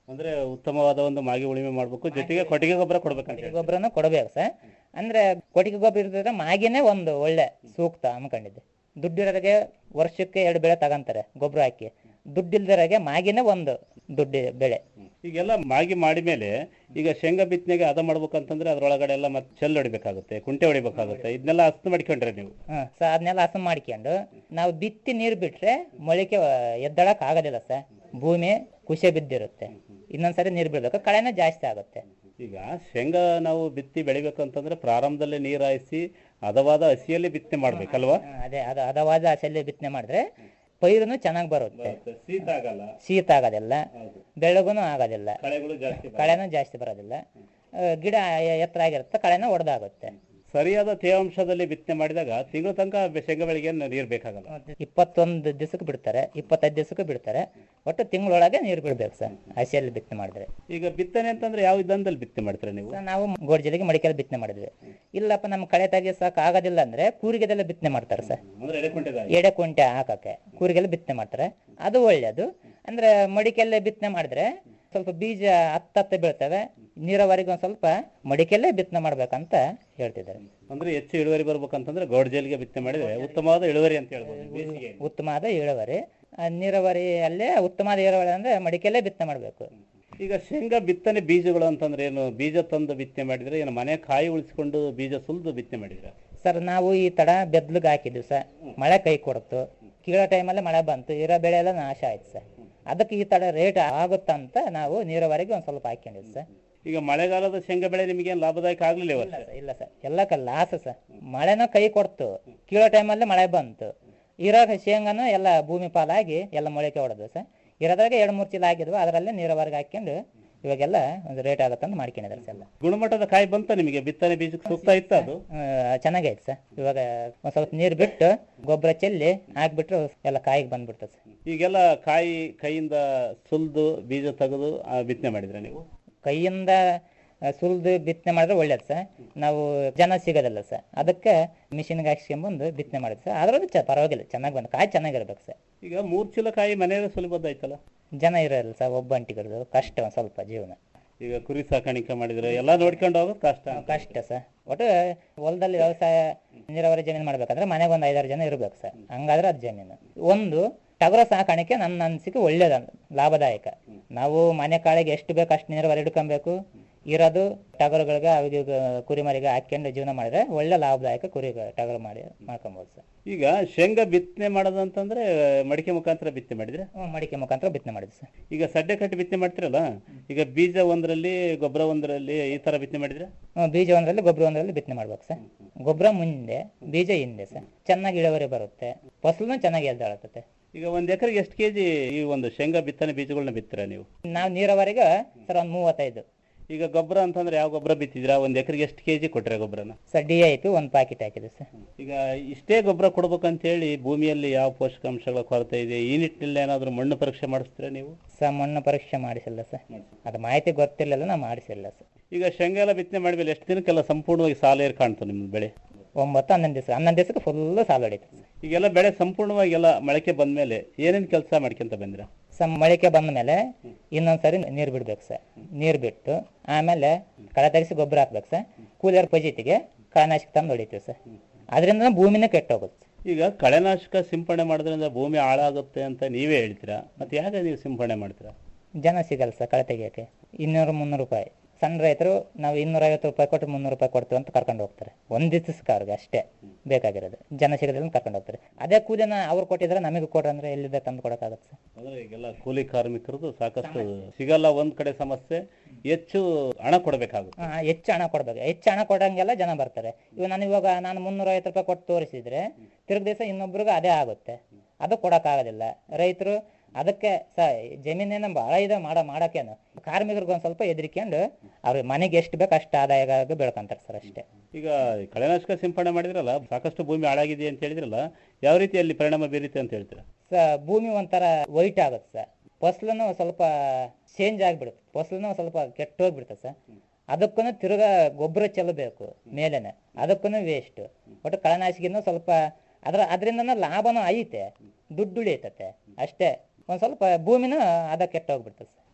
ಅಂದ್ರೆ ಉತ್ತಮವಾದ ಒಂದು ಮಾಗಿ ಉಳಿಮೆ ಮಾಡ್ಬೇಕು ಜೊತೆಗೆ ಕೊಟ್ಟಿಗೆ ಗೊಬ್ಬರ ಕೊಡ್ಬೇಕಂತ ಹೇಳಿ. ಗೊಬ್ಬರನ ಕೊಡಬೇಕು ಸರ್ ಅಂದ್ರೆ ಕೊಟ್ಟಿಗೆ ಗೊಬ್ಬರ ಇರ್ತದ್ರೆ ಮಾಗಿನೇ ಒಂದು ಒಳ್ಳೆ ಸೂಕ್ತ ಅನ್ಕೊಂಡಿದ್ದೆ ದುಡ್ಡಿರೋರಿಗೆ ವರ್ಷಕ್ಕೆ ಎರಡು ಬೆಳೆ ತಗಂತಾರೆ ಗೊಬ್ಬರ ಹಾಕಿ ದುಡ್ಡಿಲ್ದರಿಗೆ ಮಾಗಿನೇ ಒಂದು ದುಡ್ಡು ಬೆಳೆ ಈಗೆಲ್ಲ ಮಾಗಿ ಮಾಡಿದ್ಮೇಲೆ ಈಗ ಶೇಂಗಾ ಬಿತ್ತನೆಗೆ ಅದ ಮಾಡ್ಬೇಕಂತಂದ್ರೆ ಅದ್ರೊಳಗಡೆ ಎಲ್ಲ ಮತ್ತೆ ಚೆಲ್ ಹೊಡಿಬೇಕಾಗುತ್ತೆ ಕುಂಟೆ ಹೊಡಿಬೇಕಾಗುತ್ತೆ ಇದನ್ನೆಲ್ಲ ಹಸ್ತು ಮಾಡ್ಕೊಂಡ್ರೆ ನೀವು ಹ್ಮ್ ಸೊ ಅದನ್ನೆಲ್ಲ ಹಸನ್ ಮಾಡ್ಕೊಂಡು ನಾವು ಬಿತ್ತಿ ನೀರು ಬಿಟ್ರೆ ಮೊಳಕೆ ಎದ್ದಳಕ್ ಆಗೋದಿಲ್ಲ ಸರ್ ಭೂಮಿ ಕುಶೆ ಬಿದ್ದಿರುತ್ತೆ ಇನ್ನೊಂದ್ಸರಿ ನೀರು ಬಿಡ್ಬೇಕು ಕಳೆನೇ ಜಾಸ್ತಿ ಆಗುತ್ತೆ ಈಗ ಶೇಂಗಾ ನಾವು ಬಿತ್ತಿ ಬೆಳಿಬೇಕಂತಂದ್ರೆ ಪ್ರಾರಂಭದಲ್ಲೇ ನೀರು ಹಾಯಿಸಿ ಹದವಾದ ಹಸಿಯಲ್ಲಿ ಬಿತ್ತನೆ ಮಾಡ್ಬೇಕಲ್ವಾ ಹ್ಮ್, ಅದೇ ಅದು ಹದವಾದ ಹಸೆಯಲ್ಲಿ ಬಿತ್ತನೆ ಮಾಡಿದ್ರೆ ಪೈರುನು ಚೆನ್ನಾಗಿ ಬರುತ್ತೆ ಶೀತ ಆಗಲ್ಲ ಶೀತ ಆಗೋದಿಲ್ಲ ಬೆಳಗುನು ಆಗೋದಿಲ್ಲ ಕಳೆಗಳು ಜಾಸ್ತಿ ಕಳೆನೂ ಜಾಸ್ತಿ ಬರೋದಿಲ್ಲ ಆ, ಗಿಡ ಎ- ಎತ್ತರ ಆಗಿರುತ್ತೆ ಕಳೆನೂ ಒಡೆದಾಗುತ್ತೆ ಸರಿಯಾದ ತೇವಾಂಶದಲ್ಲಿ ಬಿತ್ತನೆ ಮಾಡಿದಾಗ ತಿಂಗಳ ತನಕ ಬೆ- ಶೇಂಗಾ ಬೆಳೆಗೆ ನೀರು ಬೇಕಾಗಲ್ಲ ಇಪ್ಪತ್ತೊಂದು ದಿವಸಕ್ಕೆ ಬಿಡ್ತಾರೆ ಇಪ್ಪತ್ತೈದು ದಿವಸಕ್ಕೆ ಬಿಡ್ತಾರೆ ಒಟ್ಟು ತಿಂಗಳೊಳಗೆ ನೀರು ಬಿಡ್ಬೇಕು ಸರ್ ಹಸಿಯಲ್ಲಿ ಬಿತ್ತನೆ ಮಾಡಿದ್ರೆ ಈಗ ಬಿತ್ತನೆ ಅಂತಂದ್ರೆ ಯಾವ ವಿಧಾನದಲ್ಲಿ ಬಿತ್ತನೆ ಮಾಡ್ತೀರಾ ನೀವು ಸರ್, ನಾವು ಗೋಡ್ಜಲಿಗೆ ಮಡಿಕೆಯಲ್ಲಿ ಬಿತ್ತನೆ ಮಾಡಿದ್ವಿ ಇಲ್ಲಪ್ಪ ನಮ್ಮ ಕಳೆ ತೆಗಿಸಕ್ ಆಗೋದಿಲ್ಲ ಅಂದ್ರೆ ಕೂರಿಗೆದೆಲ್ಲ ಬಿತ್ತನೆ ಮಾಡ್ತಾರೆ ಸರ್ ಅಂದ್ರೆ ಎಡೆಕೊಂಟೆ ಎಡೆ ಕುಂಟೆ ಹಾಕಕ್ಕೆ ಕೂರಿಗೆಲ್ಲ ಬಿತ್ತನೆ ಮಾಡ್ತಾರೆ ಅದು ಒಳ್ಳೇದು ಅಂದ್ರೆ ಮಡಿಕೆಲ್ಲೇ ಬಿತ್ತನೆ ಮಾಡಿದ್ರೆ ಸ್ವಲ್ಪ ಬೀಜ ಹತ್ತತ್ತೆ ಬೀಳ್ತವೆ ನೀರಾವರಿಗೆ ಒಂದ್ ಸ್ವಲ್ಪ ಮಡಿಕೆಲ್ಲೇ ಬಿತ್ತನೆ ಮಾಡ್ಬೇಕಂತ ಹೇಳ್ತಿದ್ದಾರೆ ಅಂದ್ರೆ ಹೆಚ್ಚು ಇಳುವರಿ ಬರ್ಬೇಕಂತಂದ್ರೆ ಗೌಡ್ಜೇಲಿಗೆ ಬಿತ್ತನೆ ಮಾಡಿದ್ರೆ ಉತ್ತಮವಾದ ಇಳುವರಿ ಅಂತ ಹೇಳ್ಬೋದು ಬೇಸಿಗೆ ಉತ್ತಮವಾದ ಇಳುವರಿ ಆ, ನೀರಾವರಿ ಅಲ್ಲೇ ಉತ್ತಮವಾದ ಇಳುವರಿ ಅಂದ್ರೆ ಮಡಿಕೆಲ್ಲೇ ಬಿತ್ತನೆ ಮಾಡ್ಬೇಕು ಈಗ ಶೇಂಗಾ ಬಿತ್ತನೆ ಬೀಜಗಳು ಅಂತಂದ್ರೆ ಏನು ಬೀಜ ತಂದು ಬಿತ್ತನೆ ಮಾಡಿದ್ರೆ ಏನು ಮನೆ ಕಾಯಿ ಉಳಿಸ್ಕೊಂಡು ಬೀಜ ಸುಲಿದು ಬಿತ್ತನೆ ಮಾಡಿದ್ರೆ ಸರ್ ನಾವು ಈ ತಡ ಬೆದ್ಲಿಗೆ ಹಾಕಿದ್ವಿ ಸರ್ ಮಳೆ ಕೈ ಕೊಡ್ತು ಕೀಳೋ ಟೈಮಲ್ಲಿ ಮಳೆ ಬಂತು ಇರೋ ಬೆಳೆ ಎಲ್ಲ ನಾಶ ಆಯ್ತು ಸರ್ ಅದಕ್ಕೆ ಈ ತಡ ರೇಟ್ ಆಗುತ್ತಂತ ನಾವು ನೀರಾವರಿಗೆ ಒಂದ್ ಸ್ವಲ್ಪ ಹಾಕೊಂಡಿದ್ವಿ ಸರ್ ಈಗ ಮಳೆಗಾಲದ ಶೇಂಗಾ ಬೆಳೆ ನಿಮಗೆ ಏನು ಲಾಭದಾಯಕ ಆಗ್ಲಿಲ್ಲ ಈ ವರ್ಷ ಇಲ್ಲ ಸರ್ ಎಲ್ಲಕ್ಕ ಲಾಸ್ ಸರ್ ಮಳೆನೂ ಕೈ ಕೊಡ್ತು ಕೀಳೋ ಟೈಮಲ್ಲಿ ಮಳೆ ಬಂತು ಇರೋ ಶೇಂಗಾನು ಎಲ್ಲ ಭೂಮಿ ಪಾಲಾಗಿ ಎಲ್ಲ ಮೊಳಕೆ ಹೊಡೆದು ಸರ್ ಇರೋದ್ರಾಗ ಎರಡು ಮೂರು ಚೀಲ ಆಗಿದ್ವು ಅದರಲ್ಲೇ ನೀರಾವರಿಗೆ ಹಾಕೊಂಡು ಇವಾಗೆಲ್ಲ ಒಂದು ರೇಟ್ ಆಗುತ್ತಂತ ಮಾಡ್ಕೊಂಡಿದ್ದಾರೆ ಸರ್ ಎಲ್ಲ ಗುಣಮಟ್ಟದ ಕಾಯಿ ಬಂತ ನಿಮಗೆ ಬಿತ್ತನೆ ಬೀಜಕ್ಕೆ ಸೂಕ್ತ ಇತ್ತ ಅದು ಆ, ಚೆನ್ನಾಗೈತೆ ಸರ್ ಇವಾಗ ಒಂದ್ ಸ್ವಲ್ಪ ನೀರು ಬಿಟ್ಟು ಗೊಬ್ಬರ ಚೆಲ್ಲಿ ಹಾಕ್ಬಿಟ್ರೆ ಎಲ್ಲ ಕಾಯಿಗೆ ಬಂದ್ಬಿಡ್ತದೆ ಸರ್ ಈಗೆಲ್ಲ ಕಾಯಿ ಕೈಯಿಂದ ಸುಲಿದು ಬೀಜ ತೆಗೆದು ಆ, ಬಿತ್ತನೆ ಮಾಡಿದ್ರೆ ನೀವು ಕೈಯಿಂದ ಸುಲಿದು ಬಿತ್ತನೆ ಮಾಡಿದ್ರೆ ಒಳ್ಳೇದು ಸರ್ ನಾವು ಜನ ಸಿಗೋದಿಲ್ಲ ಸರ್ ಅದಕ್ಕೆ ಮಿಷಿನ್ಗೆ ಹಾಕ್ಸ್ಕೊಂಬಂದು ಬಿತ್ತನೆ ಮಾಡಿದ್ವಿ ಸರ್ ಅದರಲ್ಲೂ ಚ ಪರವಾಗಿಲ್ಲ ಚೆನ್ನಾಗಿ ಬಂದು ಕಾಯಿ ಚೆನ್ನಾಗಿರ್ಬೇಕು ಸರ್ ಈಗ ಮೂರ್ ಚೀಲ ಕಾಯಿ ಮನೆಯಲ್ಲೇ ಸುಲಿಬೋದಾಯ್ತಲ್ಲ ಜನ ಇರೋಲ್ಲ ಸರ್ ಒಬ್ಬಂಟಿಗರದು ಕಷ್ಟ ಒಂದು ಸ್ವಲ್ಪ ಜೀವನ ಈಗ ಕುರಿ ಸಾಕಾಣಿಕೆ ಮಾಡಿದ್ರೆ ಎಲ್ಲ ನೋಡ್ಕೊಂಡು ಹೋಗೋದು ಕಷ್ಟ ಕಷ್ಟ ಸರ್ ಒಟ್ಟು ಹೊಲದಲ್ಲಿ ವ್ಯವಸಾಯ ನೀರಾವರಿ ಜಮೀನು ಮಾಡ್ಬೇಕಂದ್ರೆ ಮನೆಗೆ ಒಂದು ಐದಾರು ಜನ ಇರ್ಬೇಕು ಸರ್ ಹಂಗಾದ್ರೆ ಅದು ಜಮೀನು ಒಂದು ಟಗರ ಸಾಕಾಣಿಕೆ ನನ್ನ ಅನಿಸಿಕೆ ಒಳ್ಳೇದ ಲಾಭದಾಯಕ ನಾವು ಮನೆ ಕಾಳಿಗೆ ಎಷ್ಟು ಬೇಕು ಅಷ್ಟು ನೀರಾವರಿ ಹಿಡ್ಕೊಬೇಕು ಇರೋದು ಟಗರುಗಳಿಗೆ ಅವಿಗೆ ಕುರಿಮರಿಗೆ ಹಾಕ್ಕೊಂಡು ಜೀವನ ಮಾಡಿದ್ರೆ ಒಳ್ಳೆ ಲಾಭದಾಯಕ ಕುರಿ ಟಗರು ಮಾಡಿ ಮಾಡ್ಕೊಬೋದು ಸರ್ ಈಗ ಶೇಂಗಾ ಬಿತ್ತನೆ ಮಾಡೋದಂತಂದ್ರೆ ಮಡಿಕೆ ಮುಖಾಂತರ ಬಿತ್ತನೆ ಮಾಡಿದ್ರೆ ಹ್ಮ್, ಮಡಿಕೆ ಮುಖಾಂತರ ಬಿತ್ತನೆ ಮಾಡಿದ್ವಿ ಸರ್ ಈಗ ಸಡ್ಡೆ ಕಟ್ಟಿ ಬಿತ್ತನೆ ಮಾಡ್ತಿರಲ್ಲ ಈಗ ಬೀಜ ಒಂದರಲ್ಲಿ ಗೊಬ್ಬರ ಒಂದರಲ್ಲಿ ಈ ತರ ಬಿತ್ತನೆ ಮಾಡಿದ್ರೆ ಹ್ಮ್, ಬೀಜ ಒಂದರಲ್ಲಿ ಗೊಬ್ಬರ ಒಂದರಲ್ಲಿ ಬಿತ್ತನೆ ಮಾಡ್ಬೇಕು ಸರ್ ಗೊಬ್ಬರ ಮುಂದೆ ಬೀಜ ಹಿಂದೆ ಸರ್ ಚೆನ್ನಾಗಿ ಇಳುವರಿ ಬರುತ್ತೆ ಫಸಲನ್ನು ಚೆನ್ನಾಗಿ ಎದ್ದಾಳತ್ತೆ ಈಗ ಒಂದ್ ಎಕರೆಗೆ ಎಷ್ಟು ಕೆಜಿ ಈ ಒಂದು ಶೇಂಗಾ ಬಿತ್ತನೆ ಬೀಜಗಳನ್ನ ಬಿತ್ತೀರಾ ನೀವು ನಾವು ನೀರಾವರಿಗೆ ಸರ್ ಒಂದು ಮೂವತ್ತೈದು ಈಗ ಗೊಬ್ಬರ ಅಂತಂದ್ರೆ ಯಾವ ಗೊಬ್ಬರ ಬಿತ್ತಿದ್ರಾ ಒಂದ್ ಎಕರೆಗೆ ಎಷ್ಟು ಕೆಜಿ ಕೊಟ್ರೆ ಗೊಬ್ಬರನ ಸರ್ ಡಿ ಐಪಿ ಒಂದು ಪ್ಯಾಕೆಟ್ ಹಾಕಿದೆ ಸರ್ ಈಗ ಇಷ್ಟೇ ಗೊಬ್ಬರ ಕೊಡ್ಬೇಕಂತ ಹೇಳಿ ಭೂಮಿಯಲ್ಲಿ ಯಾವ ಪೋಷಕಾಂಶಗಳ ಕೊರತೆ ಇದೆ ಈ ನಿಟ್ಟಿನಲ್ಲಿ ಏನಾದ್ರು ಮಣ್ಣು ಪರೀಕ್ಷೆ ಮಾಡಿಸ್ತೀರಾ ನೀವು ಸರ್ ಮಣ್ಣು ಪರೀಕ್ಷೆ ಮಾಡಿಸಿಲ್ಲ ಸರ್ ಅದು ಮಾಹಿತಿ ಗೊತ್ತಿರಲಿಲ್ಲ ನಾವು ಮಾಡಿಸಿಲ್ಲ ಸರ್ ಈಗ ಶೇಂಗಾ ಎಲ್ಲ ಬಿತ್ತನೆ ಮಾಡಿದ್ಮೇಲೆ ಎಷ್ಟು ದಿನಕ್ಕೆಲ್ಲ ಸಂಪೂರ್ಣವಾಗಿ ಸಾಲ ಏರ್ ಕಾಣ್ತು ನಿಮ್ಮ ಬೆಳೆ ಒಂಬತ್ತು ಹನ್ನೊಂದು ದಿವಸ ಹನ್ನೊಂದು ದಿವಸಕ್ಕೆ ಫುಲ್ ಸಾಲ ಹೊಡಿತು ಸರ್ ಈಗೆಲ್ಲ ಬೆಳೆ ಸಂಪೂರ್ಣವಾಗಿ ಎಲ್ಲ ಮೊಳಕೆ ಬಂದ್ಮೇಲೆ ಏನೇನ್ ಕೆಲಸ ಮಾಡ್ಕೊಂತ ಬಂದಿರ ಸರ್ ಮೊಳಕೆ ಬಂದ ಮೇಲೆ ಇನ್ನೊಂದ್ಸರಿ ನೀರು ಬಿಡ್ಬೇಕು ಸರ್ ನೀರು ಬಿಟ್ಟು ಆಮೇಲೆ ಕಳೆ ತೆಗೆಸಿ ಗೊಬ್ಬರ ಹಾಕ್ಬೇಕು ಸರ್ ಕೂಲಿಯರ್ ಪಜಿತಿಗೆ ಕಳೆನಾಶಕ ತಂದು ಹೊಡಿತೀವಿ ಸರ್ ಅದರಿಂದ ಭೂಮಿನೇ ಕೆಟ್ಟೋಗುತ್ತೆ ಈಗ ಕಳೆನಾಶಕ ಸಿಂಪಡಣೆ ಮಾಡೋದ್ರಿಂದ ಭೂಮಿ ಹಾಳಾಗುತ್ತೆ ಅಂತ ನೀವೇ ಹೇಳ್ತೀರಾ ಮತ್ತೆ ಯಾಕೆ ನೀವು ಸಿಂಪಡಣೆ ಮಾಡ್ತೀರಾ ಜನ ಸಿಗಲ್ಲ ಸರ್ ಕಳೆ ತೆಗಿಯೋಕ್ಕೆ ಇನ್ನೂರು ಮುನ್ನೂರು ರೂಪಾಯಿ ಸಣ್ಣ ರೈತರು ನಾವು ಇನ್ನೂರೈವತ್ತು ರೂಪಾಯಿ ಕೊಟ್ಟು ಮುನ್ನೂರು ರೂಪಾಯಿ ಕೊಡ್ತೀವಿ ಅಂತ ಕರ್ಕೊಂಡು ಹೋಗ್ತಾರೆ ಒಂದು ದಿವಸಕ್ಕೆ ಅವ್ರಿಗೆ ಅಷ್ಟೇ ಬೇಕಾಗಿರೋದು ಜನ ಸಿಗೋದ್ರಿಂದ ಕರ್ಕೊಂಡು ಹೋಗ್ತಾರೆ ಅದೇ ಕೂಲಿನ ಅವ್ರು ಕೊಟ್ಟಿದ್ರೆ ನಮಗೆ ಕೊಡ್ರಿ ಅಂದ್ರೆ ಎಲ್ಲಿದೆ ತಂದು ಕೊಡೋಕ್ಕಾಗತ್ತೆ ಸರ್ ಅಂದ್ರೆ ಈಗೆಲ್ಲ ಕೂಲಿ ಕಾರ್ಮಿಕರದು ಸಾಕಷ್ಟು ಸಿಗಲ್ಲ ಒಂದ್ ಕಡೆ ಸಮಸ್ಯೆ ಹೆಚ್ಚು ಹಣ ಕೊಡಬೇಕಾಗುತ್ತೆ ಹಾ, ಹೆಚ್ಚು ಹಣ ಕೊಡ್ಬೇಕು ಹೆಚ್ಚು ಹಣ ಕೊಡಂಗೆಲ್ಲ ಜನ ಬರ್ತಾರೆ ಇವಾಗ ನಾನು ಇವಾಗ ನಾನು ಮುನ್ನೂರೈವತ್ತು ರೂಪಾಯಿ ಕೊಟ್ಟು ತೋರಿಸಿದ್ರೆ ತಿರ್ಗ ದಿವಸ ಇನ್ನೊಬ್ರಿಗೆ ಅದೇ ಆಗುತ್ತೆ ಅದು ಕೊಡೋಕ್ಕಾಗೋದಿಲ್ಲ ರೈತರು ಅದಕ್ಕೆ ಸ ಜಮೀನೇನ ಭಾಳ ಇದೆ ಮಾಡ ಮಾಡೋಕ್ಕೇನು ಕಾರ್ಮಿಕರಿಗೆ ಒಂದು ಸ್ವಲ್ಪ ಹೆದರ್ಕೊಂಡು ಅವ್ರ ಮನೆಗೆ ಎಷ್ಟು ಬೇಕು ಅಷ್ಟು ಆದಾಯ ಬೆಳ್ಕೊಂತಾರೆ ಸರ್ ಅಷ್ಟೇ ಈಗ ಕಳೆನಾಶಕ ಸಿಂಪಡಣೆ ಮಾಡಿದ್ರಲ್ಲ ಸಾಕಷ್ಟು ಭೂಮಿ ಹಾಳಾಗಿದೆ ಅಂತ ಹೇಳಿದ್ರಲ್ಲ ಯಾವ ರೀತಿಯಲ್ಲಿ ಪರಿಣಾಮ ಬೀರುತ್ತೆ ಅಂತ ಹೇಳ್ತೀರಾ ಸ ಭೂಮಿ ಒಂಥರ ವೈಟ್ ಆಗುತ್ತೆ ಸರ್ ಫಸಲನ್ನು ಸ್ವಲ್ಪ ಚೇಂಜ್ ಆಗಿಬಿಡುತ್ತೆ ಫಸಲನ್ನು ಸ್ವಲ್ಪ ಕೆಟ್ಟೋಗ್ಬಿಡುತ್ತೆ ಸರ್ ಅದಕ್ಕೂ ತಿರ್ಗಾ ಗೊಬ್ಬರ ಚೆಲ್ಲಬೇಕು ಮೇಲೇನೆ ಅದಕ್ಕೂ ವೇಸ್ಟ್ ಒಟ್ಟು ಕಳೆನಾಶಕಿನೂ ಸ್ವಲ್ಪ ಅದ್ರ ಅದರಿಂದ ಲಾಭನೂ ಐತೆ ದುಡ್ಡು ಉಳಿತತೆ ಅಷ್ಟೇ ಒಂದು ಸ್ವಲ್ಪ ಭೂಮಿನೂ ಅದ ಕೆಟ್ಟೋಗ್ಬಿಡ್ತದೆ ಸರ್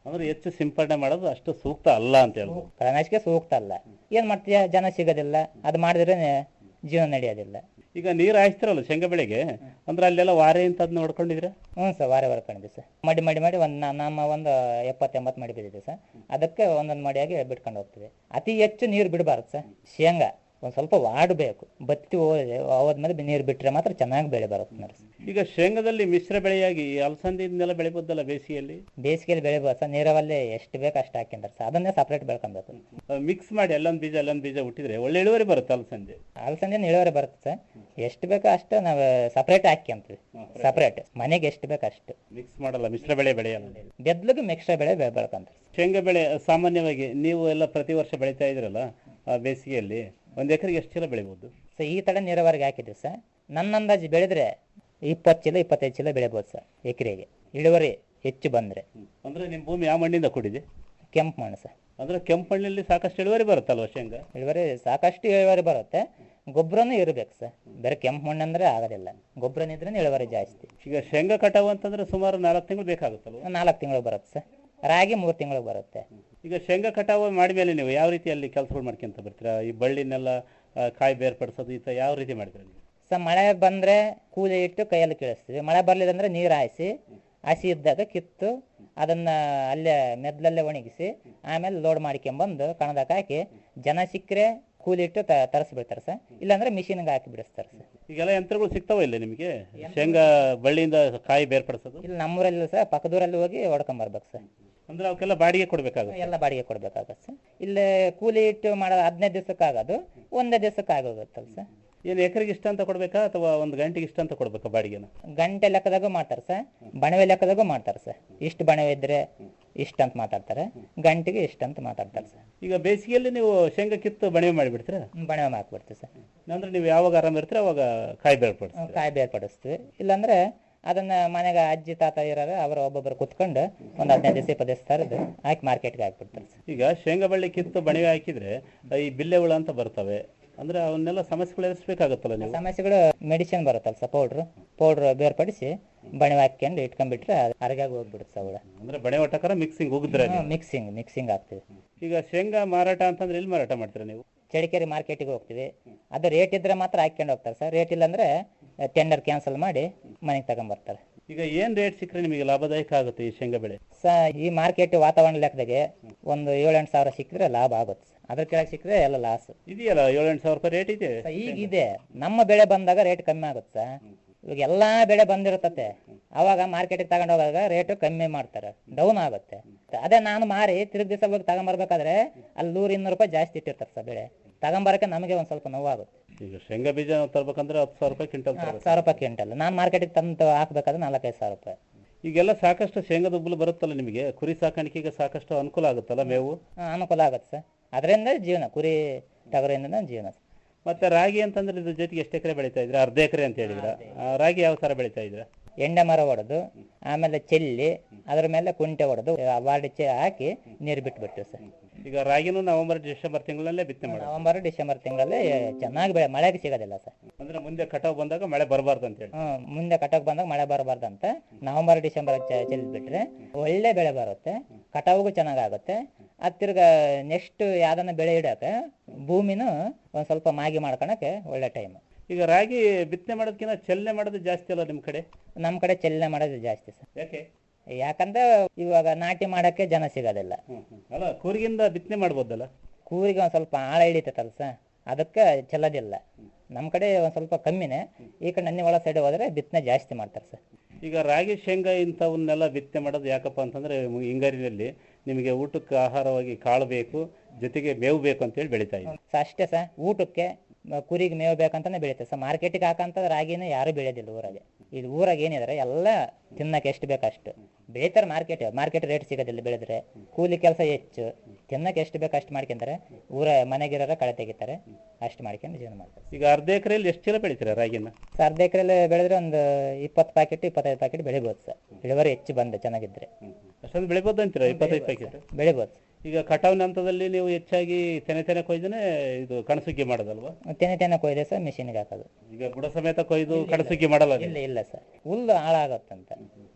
ಅಂದ್ರೆ ಹೆಚ್ಚು ಸಿಂಪಡಣೆ ಮಾಡೋದು ಅಷ್ಟು ಸೂಕ್ತ ಅಲ್ಲ ಅಂತ ಹೇಳ್ಬೋದು ಕಳೆನಾಶಕ ಸೂಕ್ತ ಅಲ್ಲ ಏನ್ ಮಾಡ್ತೀಯ ಜನ ಸಿಗೋದಿಲ್ಲ ಅದು ಮಾಡಿದ್ರೆ ಜೀವನ ನಡೆಯೋದಿಲ್ಲ ಈಗ ನೀರು ಹಾಯಿಸ್ತಿರಲ್ಲ ಶೇಂಗಾ ಬೆಳೆಗೆ ಅಂದ್ರೆ ಅಲ್ಲೆಲ್ಲ ವಾರೆ ಅಂತದ್ ನೋಡ್ಕೊಂಡಿದ್ರೆ ಹ್ಞೂ ಸರ್ ವಾರ ಹೊರ್ಕೊಂಡಿದ್ವಿ ಸರ್ ಮಡಿ ಮಡಿ ಮಾಡಿ ಒಂದು ನಮ್ಮ ಒಂದು ಎಪ್ಪತ್ತು ಎಂಬತ್ತು ಮಡಿ ಬಿದ್ದಿದೆ ಸರ್ ಅದಕ್ಕೆ ಒಂದೊಂದು ಮಡಿಯಾಗಿ ಬಿಟ್ಕೊಂಡು ಹೋಗ್ತೀವಿ ಅತಿ ಹೆಚ್ಚು ನೀರು ಬಿಡಬಾರ್ದು ಸರ್ ಶೇಂಗಾ ಒಂದು ಸ್ವಲ್ಪ ವಾಡಬೇಕು ಬತ್ತಿ ಹೋದ್ರೆ ಹೋದ್ಮೇಲೆ ನೀರು ಬಿಟ್ಟರೆ ಮಾತ್ರ ಚೆನ್ನಾಗಿ ಬೆಳೆ ಬರುತ್ತೆ ನೋಡಿ ಸರ್ ಈಗ ಶೇಂಗಾದಲ್ಲಿ ಮಿಶ್ರ ಬೆಳೆಯಾಗಿ ಅಲಸಂದಿನೆಲ್ಲ ಬೆಳಿಬೋದಲ್ಲ ಬೇಸಿಗೆಯಲ್ಲಿ ಬೇಸಿಗೆಯಲ್ಲಿ ಬೆಳಿಬೋದು ಸರ್ ನೀರಾವಲ್ಲಿ ಎಷ್ಟು ಬೇಕು ಅಷ್ಟು ಹಾಕ್ಯಂತಾರೆ ಸರ್ ಅದನ್ನೇ ಸಪ್ರೇಟ್ ಬೆಳ್ಕೊಬೇಕು ಮಿಕ್ಸ್ ಮಾಡಿ ಅಲ್ಲೊಂದು ಬೀಜ ಅಲ್ಲೊಂದು ಬೀಜ ಹುಟ್ಟಿದ್ರೆ ಒಳ್ಳೆ ಇಳುವರಿ ಬರುತ್ತೆ ಅಲಸಂದೆ ಅಲಸಂದಿನ ಇಳುವರಿ ಬರುತ್ತೆ ಸರ್ ಎಷ್ಟು ಬೇಕೋ ಅಷ್ಟು ನಾವು ಸಪ್ರೇಟ್ ಹಾಕ್ಯಂತೀವಿ ಸಪ್ರೇಟ್ ಮನೆಗೆ ಎಷ್ಟು ಬೇಕು ಅಷ್ಟು ಮಿಕ್ಸ್ ಮಾಡಲ್ಲ ಮಿಶ್ರ ಬೆಳೆ ಬೆಳೆಯಲ್ಲ ಬೆದ್ಲಿಗೆ ಮಿಕ್ಸ್ಡ್ ಬೆಳೆ ಬೆ- ಬೆಳ್ಕೊಂತಾರೆ ಶೇಂಗಾ ಬೆಳೆ ಸಾಮಾನ್ಯವಾಗಿ ನೀವು ಎಲ್ಲ ಪ್ರತಿ ವರ್ಷ ಬೆಳೀತಾ ಇದ್ರಲ್ಲ ಆ ಬೇಸಿಗೆಯಲ್ಲಿ ಒಂದ್ ಎಕರೆಗೆ ಎಷ್ಟು ಚೀಲ ಬೆಳಿಬೋದು ಸೊ ಈ ತಡ ನೀರಾವರಿಗೆ ಹಾಕಿದ್ವಿ ಸರ್ ನನ್ನ ಅಂದಾಜು ಬೆಳೆದ್ರೆ ಇಪ್ಪತ್ತು ಚೀಲ ಇಪ್ಪತ್ತೈದು ಚೀಲ ಬೆಳಿಬೋದು ಸರ್ ಎಕರೆಗೆ ಇಳುವರಿ ಹೆಚ್ಚು ಬಂದರೆ ಅಂದ್ರೆ ನಿಮ್ಮ ಭೂಮಿ ಯಾವ ಮಣ್ಣಿಂದ ಕೂಡಿದೆ ಕೆಂಪು ಮಣ್ಣು ಸರ್ ಅಂದ್ರೆ ಕೆಂಪು ಮಣ್ಣಲ್ಲಿ ಸಾಕಷ್ಟು ಇಳುವರಿ ಬರುತ್ತಲ್ವ ಶೇಂಗಾ ಇಳುವರಿ ಸಾಕಷ್ಟು ಇಳುವರಿ ಬರುತ್ತೆ ಗೊಬ್ಬರನೂ ಇರಬೇಕು ಸರ್ ಬೇರೆ ಕೆಂಪು ಮಣ್ಣು ಅಂದರೆ ಆಗೋದಿಲ್ಲ ಗೊಬ್ಬರನಿದ್ರೆ ಇಳುವರಿ ಜಾಸ್ತಿ ಈಗ ಶೇಂಗಾ ಕಟಾವು ಅಂತಂದ್ರೆ ಸುಮಾರು ನಾಲ್ಕು ತಿಂಗಳು ಬೇಕಾಗುತ್ತಲ್ವ ನಾಲ್ಕು ತಿಂಗಳು ಬರುತ್ತೆ ಸರ್ ರಾಗಿ ಮೂರು ತಿಂಗಳಿಗೆ ಬರುತ್ತೆ ಈಗ ಶೇಂಗಾ ಕಟಾವು ಮಾಡಿದ್ಮೇಲೆ ನೀವು ಯಾವ ರೀತಿಯಲ್ಲಿ ಕೆಲಸಗಳು ಮಾಡ್ಕೊಂತ ಬರ್ತೀರಾ ಈ ಬಳ್ಳಿನೆಲ್ಲ ಆ, ಕಾಯಿ ಬೇರ್ಪಡಿಸೋದು ಈ ಥರ ಯಾವ ರೀತಿ ಮಾಡ್ತೀರಾ ನೀವು ಸರ್ ಮಳೆ ಬಂದರೆ ಕೂಲಿ ಇಟ್ಟು ಕೈಯಲ್ಲಿ ಕೀಳಿಸ್ತೀವಿ ಮಳೆ ಬರಲಿಲ್ಲ ಅಂದರೆ ನೀರು ಹಾಯಿಸಿ ಹಸಿ ಇದ್ದಾಗ ಕಿತ್ತು ಅದನ್ನು ಅಲ್ಲೇ ಮೆದ್ಲಲ್ಲೇ ಒಣಗಿಸಿ ಆಮೇಲೆ ಲೋಡ್ ಮಾಡ್ಕೊಂಬಂದು ಕಣದಾಗ ಹಾಕಿ ಜನ ಸಿಕ್ಕರೆ ಕೂಲಿ ಇಟ್ಟು ತ ತರಿಸ್ಬಿಡ್ತಾರೆ ಸರ್ ಇಲ್ಲಾಂದ್ರೆ ಮಿಷಿನ್ಗೆ ಹಾಕಿ ಬಿಡಿಸ್ತಾರೆ ಸರ್ ಈಗೆಲ್ಲ ಯಂತ್ರಗಳು ಸಿಗ್ತಾವ ಇಲ್ಲ ನಿಮಗೆ ಶೇಂಗಾ ಬಳ್ಳಿಯಿಂದ ಕಾಯಿ ಬೇರ್ಪಡಿಸೋದು ಇಲ್ಲಿ ನಮ್ಮೂರಲ್ಲಿ ಸರ್ ಪಕ್ಕದೂರಲ್ಲಿ ಹೋಗಿ ಹೊಡ್ಕೊಂಬರ್ಬೇಕು ಸರ್ ಅಂದ್ರೆ ಅವಕ್ಕೆಲ್ಲ ಬಾಡಿಗೆ ಕೊಡ್ಬೇಕಾಗುತ್ತೆ ಎಲ್ಲ ಬಾಡಿಗೆ ಕೊಡ್ಬೇಕಾಗತ್ತೆ ಸರ್ ಇಲ್ಲೇ ಕೂಲಿ ಇಟ್ಟು ಮಾಡೋದು ಹದಿನೈದು ದಿವಸಕ್ಕೆ ಆಗೋದು ಒಂದೇ ದಿವಸಕ್ಕೆ ಆಗೋಗುತ್ತಲ್ಲ ಸರ್ ಏನು ಎಕರೆಗೆ ಇಷ್ಟ ಅಂತ ಕೊಡ್ಬೇಕಾ ಅಥವಾ ಒಂದು ಗಂಟೆಗೆ ಇಷ್ಟ ಅಂತ ಕೊಡ್ಬೇಕಾ ಬಾಡಿಗೆನ ಗಂಟೆ ಲೆಕ್ಕದಾಗೂ ಮಾಡ್ತಾರೆ ಸರ್ ಬಣವೆ ಲೆಕ್ಕದಾಗೂ ಮಾಡ್ತಾರೆ ಸರ್ ಇಷ್ಟು ಬಣವೆ ಇದ್ರೆ ಇಷ್ಟ ಅಂತ ಮಾತಾಡ್ತಾರೆ ಗಂಟೆಗೆ ಇಷ್ಟ ಅಂತ ಮಾತಾಡ್ತಾರೆ ಸರ್ ಈಗ ಬೇಸಿಗೆಯಲ್ಲಿ ನೀವು ಶೇಂಗಾ ಕಿತ್ತು ಬಣವೆ ಮಾಡಿಬಿಡ್ತೀರಾ ಬಣವೆ ಹಾಕ್ಬಿಡ್ತೀವಿ ಸರ್ ಅಂದ್ರೆ ನೀವು ಯಾವಾಗ ಆರಾಮ ಇರ್ತೀರ ಅವಾಗ ಕಾಯಿ ಬೇರ್ಪಡಿಸಿ ಕಾಯಿ ಬೇರ್ಪಡಿಸ್ತೀವಿ ಇಲ್ಲಾಂದ್ರೆ ಅದನ್ನ ಮನೆಗೆ ಅಜ್ಜಿ ತಾತ ಇರೋರು ಅವರು ಒಬ್ಬೊಬ್ಬರು ಕುತ್ಕೊಂಡು ಒಂದು ಹದಿನೈದು ದಿವಸ ಇಪ್ಪತ್ತು ದಿವಸ ತರದು ಹಾಕಿ ಮಾರ್ಕೆಟ್ಗೆ ಹಾಕ್ಬಿಡ್ತಾರೆ ಸರ್ ಈಗ ಶೇಂಗಾ ಬಳ್ಳಿ ಕಿತ್ತು ಬಣವೆ ಹಾಕಿದ್ರೆ ಈ ಬಿಲ್ಲೆ ಹುಳ ಅಂತ ಬರ್ತವೆ ಅಂದ್ರೆ ಅವನ್ನೆಲ್ಲ ಸಮಸ್ಯೆಗಳು ಎದುರಿಸ್ಬೇಕಾಗತ್ತಲ್ಲ ನೀವು ಸಮಸ್ಯೆಗಳು ಮೆಡಿಸಿನ್ ಬರುತ್ತಲ್ಲ ಸರ್ ಪೌಡ್ರು ಪೌಡ್ರ್ ಬೇರ್ಪಡಿಸಿ ಬಣವೆ ಹಾಕ್ಕೊಂಡು ಇಟ್ಕೊಂಡ್ಬಿಟ್ರೆ ಅದು ಅರ್ಗಾಗಿ ಹೋಗ್ಬಿಡುತ್ತೆ ಸರ್ ಹುಳ ಅಂದ್ರೆ ಬಣೆ ಒಟ್ಟಕರ ಮಿಕ್ಸಿಂಗ್ ಹೋಗಿದ್ರೆ ಮಿಕ್ಸಿಂಗ್ ಮಿಕ್ಸಿಂಗ್ ಆಗ್ತೀವಿ ಈಗ ಶೇಂಗಾ ಮಾರಾಟ ಅಂತಂದ್ರೆ ಎಲ್ಲಿ ಮಾರಾಟ ಮಾಡ್ತೀರಾ ನೀವು ಚಳಿಕೆರೆ ಮಾರ್ಕೆಟಿಗೆ ಹೋಗ್ತೀವಿ ಅದು ರೇಟ್ ಇದ್ರೆ ಮಾತ್ರ ಹಾಕ್ಕೊಂಡು ಹೋಗ್ತಾರೆ ಸರ್ ರೇಟ್ ಇಲ್ಲ ಅಂದ್ರೆ ಟೆಂಡರ್ ಕ್ಯಾನ್ಸಲ್ ಮಾಡಿ ಮನೆಗೆ ತಗೊಂಬರ್ತಾರೆ ಈಗ ಏನ್ ರೇಟ್ ಸಿಕ್ಕರೆ ನಿಮಗೆ ಲಾಭದಾಯಕ ಆಗುತ್ತೆ ಈ ಶೇಂಗಾ ಬೆಳೆ ಸ ಈ ಮಾರ್ಕೆಟ್ ವಾತಾವರಣ ಲೆಕ್ಕದಾಗೆ ಒಂದು ಏಳೆಂಟು ಸಾವಿರ ಸಿಕ್ಕಿದ್ರೆ ಲಾಭ ಆಗುತ್ತೆ ಅದ್ರ ಕೆಳಗೆ ಸಿಕ್ಕಿದ್ರೆ ಎಲ್ಲ ಲಾಸ್ ಇದೆಯಲ್ಲ ಏಳೆಂಟು ಸಾವಿರ ರೂಪಾಯಿ ರೇಟ್ ಇದೆ ಈಗಿದೆ ನಮ್ಮ ಬೆಳೆ ಬಂದಾಗ ರೇಟ್ ಕಮ್ಮಿ ಆಗುತ್ತೆ ಇವಾಗ ಎಲ್ಲಾ ಬೆಳೆ ಬಂದಿರುತ್ತತೆ ಅವಾಗ ಮಾರ್ಕೆಟಿಗೆ ತಗೊಂಡು ಹೋಗಾಗ ರೇಟ್ ಕಮ್ಮಿ ಮಾಡ್ತಾರೆ ಡೌನ್ ಆಗುತ್ತೆ ಅದೇ ನಾನು ಮಾರಿ ತಿರುಗಿ ದಿವಸ ಹೋಗಿ ತಗೊಂಬರ್ಬೇಕಾದ್ರೆ ಅಲ್ಲಿ ನೂರು ಇನ್ನೂರು ರೂಪಾಯಿ ಜಾಸ್ತಿ ಇಟ್ಟಿರ್ತಾರೆ ಸರ್ ಬೆಳೆ ತಗೊಂಬರಕ್ಕೆ ನಮಗೆ ಒಂದ್ ಸ್ವಲ್ಪ ನೋವಾಗುತ್ತೆ ಈಗ ಶೇಂಗಾ ಬೀಜ ತರ್ಬೇಕಂದ್ರೆ ಹತ್ತು ಸಾವಿರ ರೂಪಾಯಿ ಕ್ವಿಂಟಲ್ ಹತ್ತು ಸಾವಿರ ರೂಪಾಯಿ ಕ್ವಿಂಟಲ್ ನಾನು ಮಾರ್ಕೆಟಿಗೆ ತಂದು ಹಾಕ್ಬೇಕಾದ್ರೆ ನಾಲ್ಕೈದು ಸಾವಿರ ರೂಪಾಯಿ ಈಗೆಲ್ಲ ಸಾಕಷ್ಟು ಶೇಂಗಾದ ಉಬ್ಬಲು ಬರುತ್ತಲ್ಲ ನಿಮಗೆ ಕುರಿ ಸಾಕಾಣಿಕೆಗೆ ಸಾಕಷ್ಟು ಅನುಕೂಲ ಆಗುತ್ತಲ್ಲ ಮೇವು ಹಾ, ಅನುಕೂಲ ಆಗುತ್ತೆ ಸರ್ ಅದರಿಂದ ಜೀವನ ಕುರಿ ಟಗರಿಂದ ಜೀವನ ಮತ್ತೆ ರಾಗಿ ಅಂತಂದ್ರೆ ಇದ್ರ ಜೊತೆಗೆ ಎಷ್ಟು ಎಕರೆ ಬೆಳೀತಾ ಇದ್ರೆ ಅರ್ಧ ಎಕರೆ ಅಂತ ಹೇಳಿದ್ರ ಆ, ರಾಗಿ ಯಾವ ತರ ಬೆಳೀತಾ ಇದ್ರ ಎಂಡೆ ಮರ ಹೊಡೆದು ಆಮೇಲೆ ಚೆಲ್ಲಿ ಅದ್ರ ಮೇಲೆ ಕುಂಟೆ ಹೊಡೆದು ಬಾಡಿ ಚೆ ಹಾಕಿ ನೀರು ಬಿಟ್ಬಿಟ್ಟು ಸರ್ ಈಗ ರಾಗಿನೂ ನವೆಂಬರ್ ಡಿಸೆಂಬರ್ ತಿಂಗಳಲ್ಲೇ ಬಿತ್ತನೆ ಮಾಡೋದು ನವೆಂಬರ್ ಡಿಸೆಂಬರ್ ತಿಂಗಳಲ್ಲಿ ಚೆನ್ನಾಗಿ ಬೆಳೆ ಮಳೆಗೆ ಸಿಗೋದಿಲ್ಲ ಸರ್ ಅಂದ್ರೆ ಮುಂದೆ ಕಟಾವ್ ಬಂದಾಗ ಮಳೆ ಬರಬಾರ್ದು ಅಂತ ಹೇಳಿ ಹ್ಮ್ ಮುಂದೆ ಕಟಾವ್ ಬಂದಾಗ ಮಳೆ ಬರಬಾರ್ದು ಅಂತ ನವೆಂಬರ್ ಡಿಸೆಂಬರ್ ಚೆಲ್ಲಿಬಿಟ್ರೆ ಒಳ್ಳೆ ಬೆಳೆ ಬರುತ್ತೆ ಕಟಾವಿಗೂ ಚೆನ್ನಾಗಾಗುತ್ತೆ ಅದು ತಿರ್ಗಾ ನೆಕ್ಸ್ಟ್ ಯಾವ್ದನ್ನ ಬೆಳೆ ಇಡಕ್ಕೆ ಭೂಮಿನೂ ಒಂದ್ ಸ್ವಲ್ಪ ಮಾಗಿ ಮಾಡ್ಕೊಳಕ್ಕೆ ಒಳ್ಳೆ ಟೈಮ್ ಈಗ ರಾಗಿ ಬಿತ್ತನೆ ಮಾಡೋದಕ್ಕಿಂತ ಚೆಲ್ಲೆ ಮಾಡೋದು ಜಾಸ್ತಿ ಅಲ್ಲ ನಿಮ್ ಕಡೆ ನಮ್ಮ ಕಡೆ ಚೆಲ್ಲನೆ ಮಾಡೋದು ಜಾಸ್ತಿ ಸರ್ ಯಾಕೆ ಯಾಕಂದ್ರೆ ಇವಾಗ ನಾಟಿ ಮಾಡಕ್ಕೆ ಜನ ಸಿಗೋದಿಲ್ಲ ಅಲ್ಲ ಕೂರಿಗಿಂದ ಬಿತ್ತನೆ ಮಾಡ್ಬೋದಲ್ಲ ಕೂರಿಗೆ ಒಂದ್ ಸ್ವಲ್ಪ ಆಳ ಹಿಡಿತೈತಲ್ಲ ಸರ್ ಅದಕ್ಕೆ ಚೆಲ್ಲೋದಿಲ್ಲ ನಮ್ಮ ಕಡೆ ಒಂದ್ ಸ್ವಲ್ಪ ಕಮ್ಮಿನೇ ಈ ಕಡೆ ನನ್ನಿ ಒಳ ಸೈಡ್ ಹೋದ್ರೆ ಬಿತ್ತನೆ ಜಾಸ್ತಿ ಮಾಡ್ತಾರೆ ಸರ್ ಈಗ ರಾಗಿ ಶೇಂಗಾ ಇಂಥವನ್ನೆಲ್ಲ ಬಿತ್ತನೆ ಮಾಡೋದು ಯಾಕಪ್ಪ ಅಂತಂದ್ರೆ ಮು- ಹಿಂಗಾರಿನಲ್ಲಿ ನಿಮಗೆ ಊಟಕ್ಕೆ ಆಹಾರವಾಗಿ ಕಾಳು ಬೇಕು ಜೊತೆಗೆ ಮೇವು ಬೇಕು ಅಂತೇಳಿ ಬೆಳೀತಾ ಇದೆ ಸೊ ಅಷ್ಟೇ ಸರ್ ಊಟಕ್ಕೆ ಮ- ಕುರಿಗೆ ಮೇವು ಬೇಕಂತಾನೆ ಬೆಳೀತಾರೆ ಸರ್ ಮಾರ್ಕೆಟಿಗೆ ಹಾಕಂತ ರಾಗಿನ ಯಾರು ಬೆಳೆಯೋದಿಲ್ಲ ಊರಾಗೆ ಇದು ಊರಾಗ ಏನಿದ್ರೆ ಎಲ್ಲ ತಿನ್ನಕ್ಕೆ ಎಷ್ಟು ಬೇಕು ಅಷ್ಟು ಬೆಳೀತಾರೆ ಮಾರ್ಕೆಟ್ ಮಾರ್ಕೆಟ್ ರೇಟ್ ಸಿಗೋದಿಲ್ಲ ಬೆಳೆದ್ರೆ ಕೂಲಿ ಕೆಲಸ ಹೆಚ್ಚು ತಿನ್ನಕ್ಕೆ ಎಷ್ಟು ಬೇಕು ಅಷ್ಟು ಮಾಡ್ಕೊಂತಾರೆ ಊರ ಮನೆಗಿರೋರ ಕಳೆ ತೆಗಿತಾರೆ ಅಷ್ಟು ಮಾಡ್ಕೊಂಡು ಜೀವನ ಮಾಡ್ತಾರೆ ಈಗ ಅರ್ಧ ಎಕರೆಯಲ್ಲಿ ಎಷ್ಟು ಚೀಲ ಬೆಳಿತೀರಾ ರಾಗಿನ ಸೊ ಅರ್ಧ ಎಕರೆಲ್ಲಿ ಬೆಳೆದ್ರೆ ಒಂದು ಇಪ್ಪತ್ತು ಪ್ಯಾಕೆಟ್ ಇಪ್ಪತ್ತೈದು ಪ್ಯಾಕೆಟ್ ಬೆಳಿಬೋದು ಸರ್ ಇಳುವರಿ ಹೆಚ್ಚು ಬಂದು ಚೆನ್ನಾಗಿದ್ರೆ ಅಷ್ಟೊಂದು ಬೆಳಿಬೋದು ಅಂತೀರಾ ಇಪ್ಪತ್ತೈದು ಪ್ಯಾಕೆಟ್ ಬೆಳಿಬೋದು ಈಗ ಕಟಾವಿನ ಹಂತದಲ್ಲಿ ನೀವು ಹೆಚ್ಚಾಗಿ ತೆನೆ ತೆನೆ ಕೊಯ್ದನೆ ಇದು ಕಣಸುಗ್ಗಿ ಮಾಡೋದಲ್ವಾ ತೆನೆ ತೆನೆ ಕೊಯ್ದೆ ಸರ್ ಮಿಷಿನ್ಗೆ ಹಾಕೋದು ಈಗ ಬುಡ ಸಮೇತ ಕೊಯ್ದು ಕಣಸುಗ್ಗಿ ಮಾಡಲ್ಲ ನೀವು? ಇಲ್ಲ ಇಲ್ಲ ಸರ್ ಹುಲ್ಲು ಹಾಳಾಗತ್ತಂತ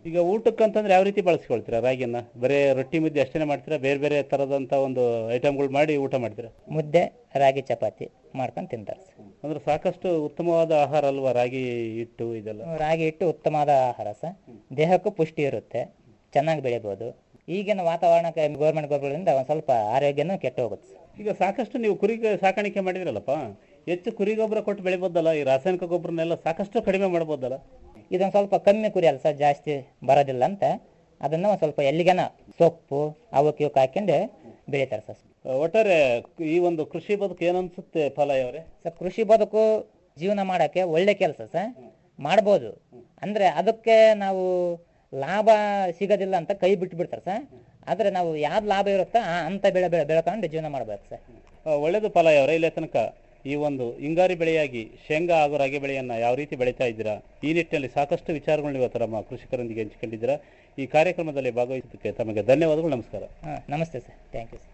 ಈಗ ಊಟಕ್ಕಂತಂದ್ರೆ ಯಾವ ರೀತಿ ಬಳಸ್ಕೊಳ್ತೀರಾ ರಾಗಿನ ಬರೇ ರೊಟ್ಟಿ ಮುದ್ದೆ ಅಷ್ಟೇನೆ ಮಾಡ್ತೀರಾ ಬೇರೆ ಬೇರೆ ತರದಂತ ಒಂದು ಐಟಮ್ಗಳು ಮಾಡಿ ಊಟ ಮಾಡ್ತೀರಾ ಮುದ್ದೆ ರಾಗಿ ಚಪಾತಿ ಮಾಡ್ಕೊಂಡು ತಿಂತಾರೆ ಸರ್ ಅಂದ್ರೆ ಸಾಕಷ್ಟು ಉತ್ತಮವಾದ ಆಹಾರ ಅಲ್ವಾ ರಾಗಿ ಹಿಟ್ಟು ಇದೆಲ್ಲ ರಾಗಿ ಹಿಟ್ಟು ಉತ್ತಮವಾದ ಆಹಾರ ಸರ್ ದೇಹಕ್ಕೂ ಪುಷ್ಟಿ ಇರುತ್ತೆ ಚೆನ್ನಾಗಿ ಬೆಳಿಬೋದು ಈಗಿನ ವಾತಾವರಣಕ್ಕೆ ಗೌರ್ಮೆಂಟ್ ಗೊಬ್ಬರಗಳಿಂದ ಒಂದು ಸ್ವಲ್ಪ ಆರೋಗ್ಯನೂ ಕೆಟ್ಟು ಹೋಗುತ್ತೆ ಸರ್ ಈಗ ಸಾಕಷ್ಟು ನೀವು ಕುರಿ ಸಾಕಾಣಿಕೆ ಮಾಡಿದ್ರಲ್ಲಪ್ಪ ಹೆಚ್ಚು ಕುರಿ ಗೊಬ್ಬರ ಕೊಟ್ಟು ಬೆಳಿಬೋದಲ್ಲ ಈ ರಾಸಾಯನಿಕ ಗೊಬ್ಬರನೆಲ್ಲ ಸಾಕಷ್ಟು ಕಡಿಮೆ ಮಾಡ್ಬೋದಲ್ಲ ಇದೊಂದು ಸ್ವಲ್ಪ ಕಮ್ಮಿ ಕುರಿ ಅಲ್ಲ ಸರ್ ಜಾಸ್ತಿ ಬರೋದಿಲ್ಲ ಅಂತ ಅದನ್ನ ಒಂದು ಸ್ವಲ್ಪ ಎಲ್ಲಿಗನ ಸೊಪ್ಪು ಅವಕ್ಕೆ ಇವಕ್ಕೆ ಹಾಕೊಂಡು ಬೆಳಿತಾರೆ ಸರ್ ಒಟ್ಟಾರೆ ಈ ಒಂದು ಕೃಷಿ ಬದುಕು ಏನನ್ಸುತ್ತೆ ಫಲ ಅವರೇ ಸರ್ ಕೃಷಿ ಬದುಕು ಜೀವನ ಮಾಡೋಕ್ಕೆ ಒಳ್ಳೆ ಕೆಲಸ ಸರ್ ಮಾಡ್ಬೋದು ಅಂದರೆ ಅದಕ್ಕೆ ನಾವು ಲಾಭ ಸಿಗೋದಿಲ್ಲ ಅಂತ ಕೈ ಬಿಟ್ಟು ಬಿಡ್ತಾರೆ ಸರ್ ಆದರೆ ನಾವು ಯಾವ್ದು ಲಾಭ ಇರುತ್ತೋ ಆ ಅಂತ ಬೆಳೆ ಬೆಳೆ ಬೆಳ್ಕೊಂಡು ಜೀವನ ಮಾಡ್ಬೇಕು ಸರ್ ಆ, ಒಳ್ಳೇದು ಫಲ ಅವರೇ ಇಲ್ಲೇ ತನಕ ಈ ಒಂದು ಹಿಂಗಾರಿ ಬೆಳೆಯಾಗಿ ಶೇಂಗಾ ಹಾಗೂ ರಾಗಿ ಬೆಳೆಯನ್ನ ಯಾವ ರೀತಿ ಬೆಳೀತಾ ಇದ್ದೀರಾ ಈ ನಿಟ್ಟಿನಲ್ಲಿ ಸಾಕಷ್ಟು ವಿಚಾರಗಳನ್ನ ಇವತ್ತು ನಮ್ಮ ಕೃಷಿಕರೊಂದಿಗೆ ಹಂಚಿಕೊಂಡಿದ್ದೀರಾ ಈ ಕಾರ್ಯಕ್ರಮದಲ್ಲಿ ಭಾಗವಹಿಸಿದ್ದಕ್ಕೆ ತಮಗೆ ಧನ್ಯವಾದಗಳು ನಮಸ್ಕಾರ ಹಾಂ ನಮಸ್ತೆ ಸರ್ ಥ್ಯಾಂಕ್ ಯು ಸರ್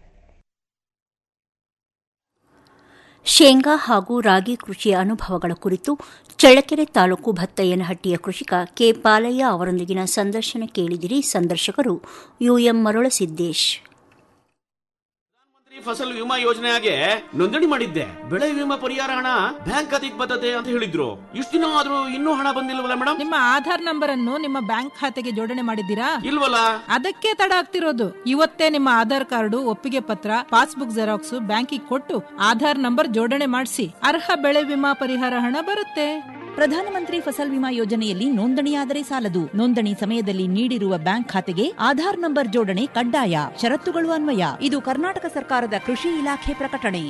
ಶೇಂಗಾ ಹಾಗೂ ರಾಗಿ ಕೃಷಿಯ ಅನುಭವಗಳ ಕುರಿತು ಚಳ್ಳಕೆರೆ ತಾಲೂಕು ಭತ್ತಯ್ಯನಹಟ್ಟಿಯ ಕೃಷಿಕ ಕೆ ಪಾಲಯ್ಯ ಅವರೊಂದಿಗಿನ ಸಂದರ್ಶನ ಕೇಳಿದಿರಿ ಸಂದರ್ಶಕರು ಯುಎಂ ಮರಳಸಿದ್ದೇಶ್ ಪ್ರಧಾನಮಂತ್ರಿ ಫಸಲ್ ವಿಮಾ ಯೋಜನೆಗೆ ನೋಂದಣಿ ಮಾಡಿದ್ದೆ ಬೆಳೆ ವಿಮಾ ಪರಿಹಾರ ಹಣ ಬ್ಯಾಂಕ್ ಖಾತೆಗೆ ಬರ್ತದೆ ಅಂತ ಹೇಳಿದ್ರು ಇಷ್ಟು ದಿನ ಆದ್ರೂ ಇನ್ನೂ ಹಣ ಬಂದಿಲ್ವಲ್ಲ ಮೇಡಮ್ ನಿಮ್ಮ ಆಧಾರ್ ನಂಬರ್ ಅನ್ನು ನಿಮ್ಮ ಬ್ಯಾಂಕ್ ಖಾತೆಗೆ ಜೋಡಣೆ ಮಾಡಿದ್ದೀರಾ ಇಲ್ವಲ್ಲ ಅದಕ್ಕೆ ತಡ ಆಗ್ತಿರೋದು ಇವತ್ತೇ ನಿಮ್ಮ ಆಧಾರ್ ಕಾರ್ಡು ಒಪ್ಪಿಗೆ ಪತ್ರ ಪಾಸ್ಬುಕ್ ಜೆರಾಕ್ಸ್ ಬ್ಯಾಂಕಿಗೆ ಕೊಟ್ಟು ಆಧಾರ್ ನಂಬರ್ ಜೋಡಣೆ ಮಾಡಿಸಿ ಅರ್ಹ ಬೆಳೆ ವಿಮಾ ಪರಿಹಾರ ಹಣ ಬರುತ್ತೆ ಪ್ರಧಾನಮಂತ್ರಿ ಫಸಲ್ ವಿಮಾ ಯೋಜನೆಯಲ್ಲಿ ನೋಂದಣಿಯಾದರೆ ಸಾಲದು ನೋಂದಣಿ ಸಮಯದಲ್ಲಿ ನೀಡಿರುವ ಬ್ಯಾಂಕ್ ಖಾತೆಗೆ ಆಧಾರ್ ನಂಬರ್ ಜೋಡಣೆ ಕಡ್ಡಾಯ ಷರತ್ತುಗಳು ಅನ್ವಯ ಇದು ಕರ್ನಾಟಕ ಸರ್ಕಾರದ ಕೃಷಿ ಇಲಾಖೆ ಪ್ರಕಟಣೆ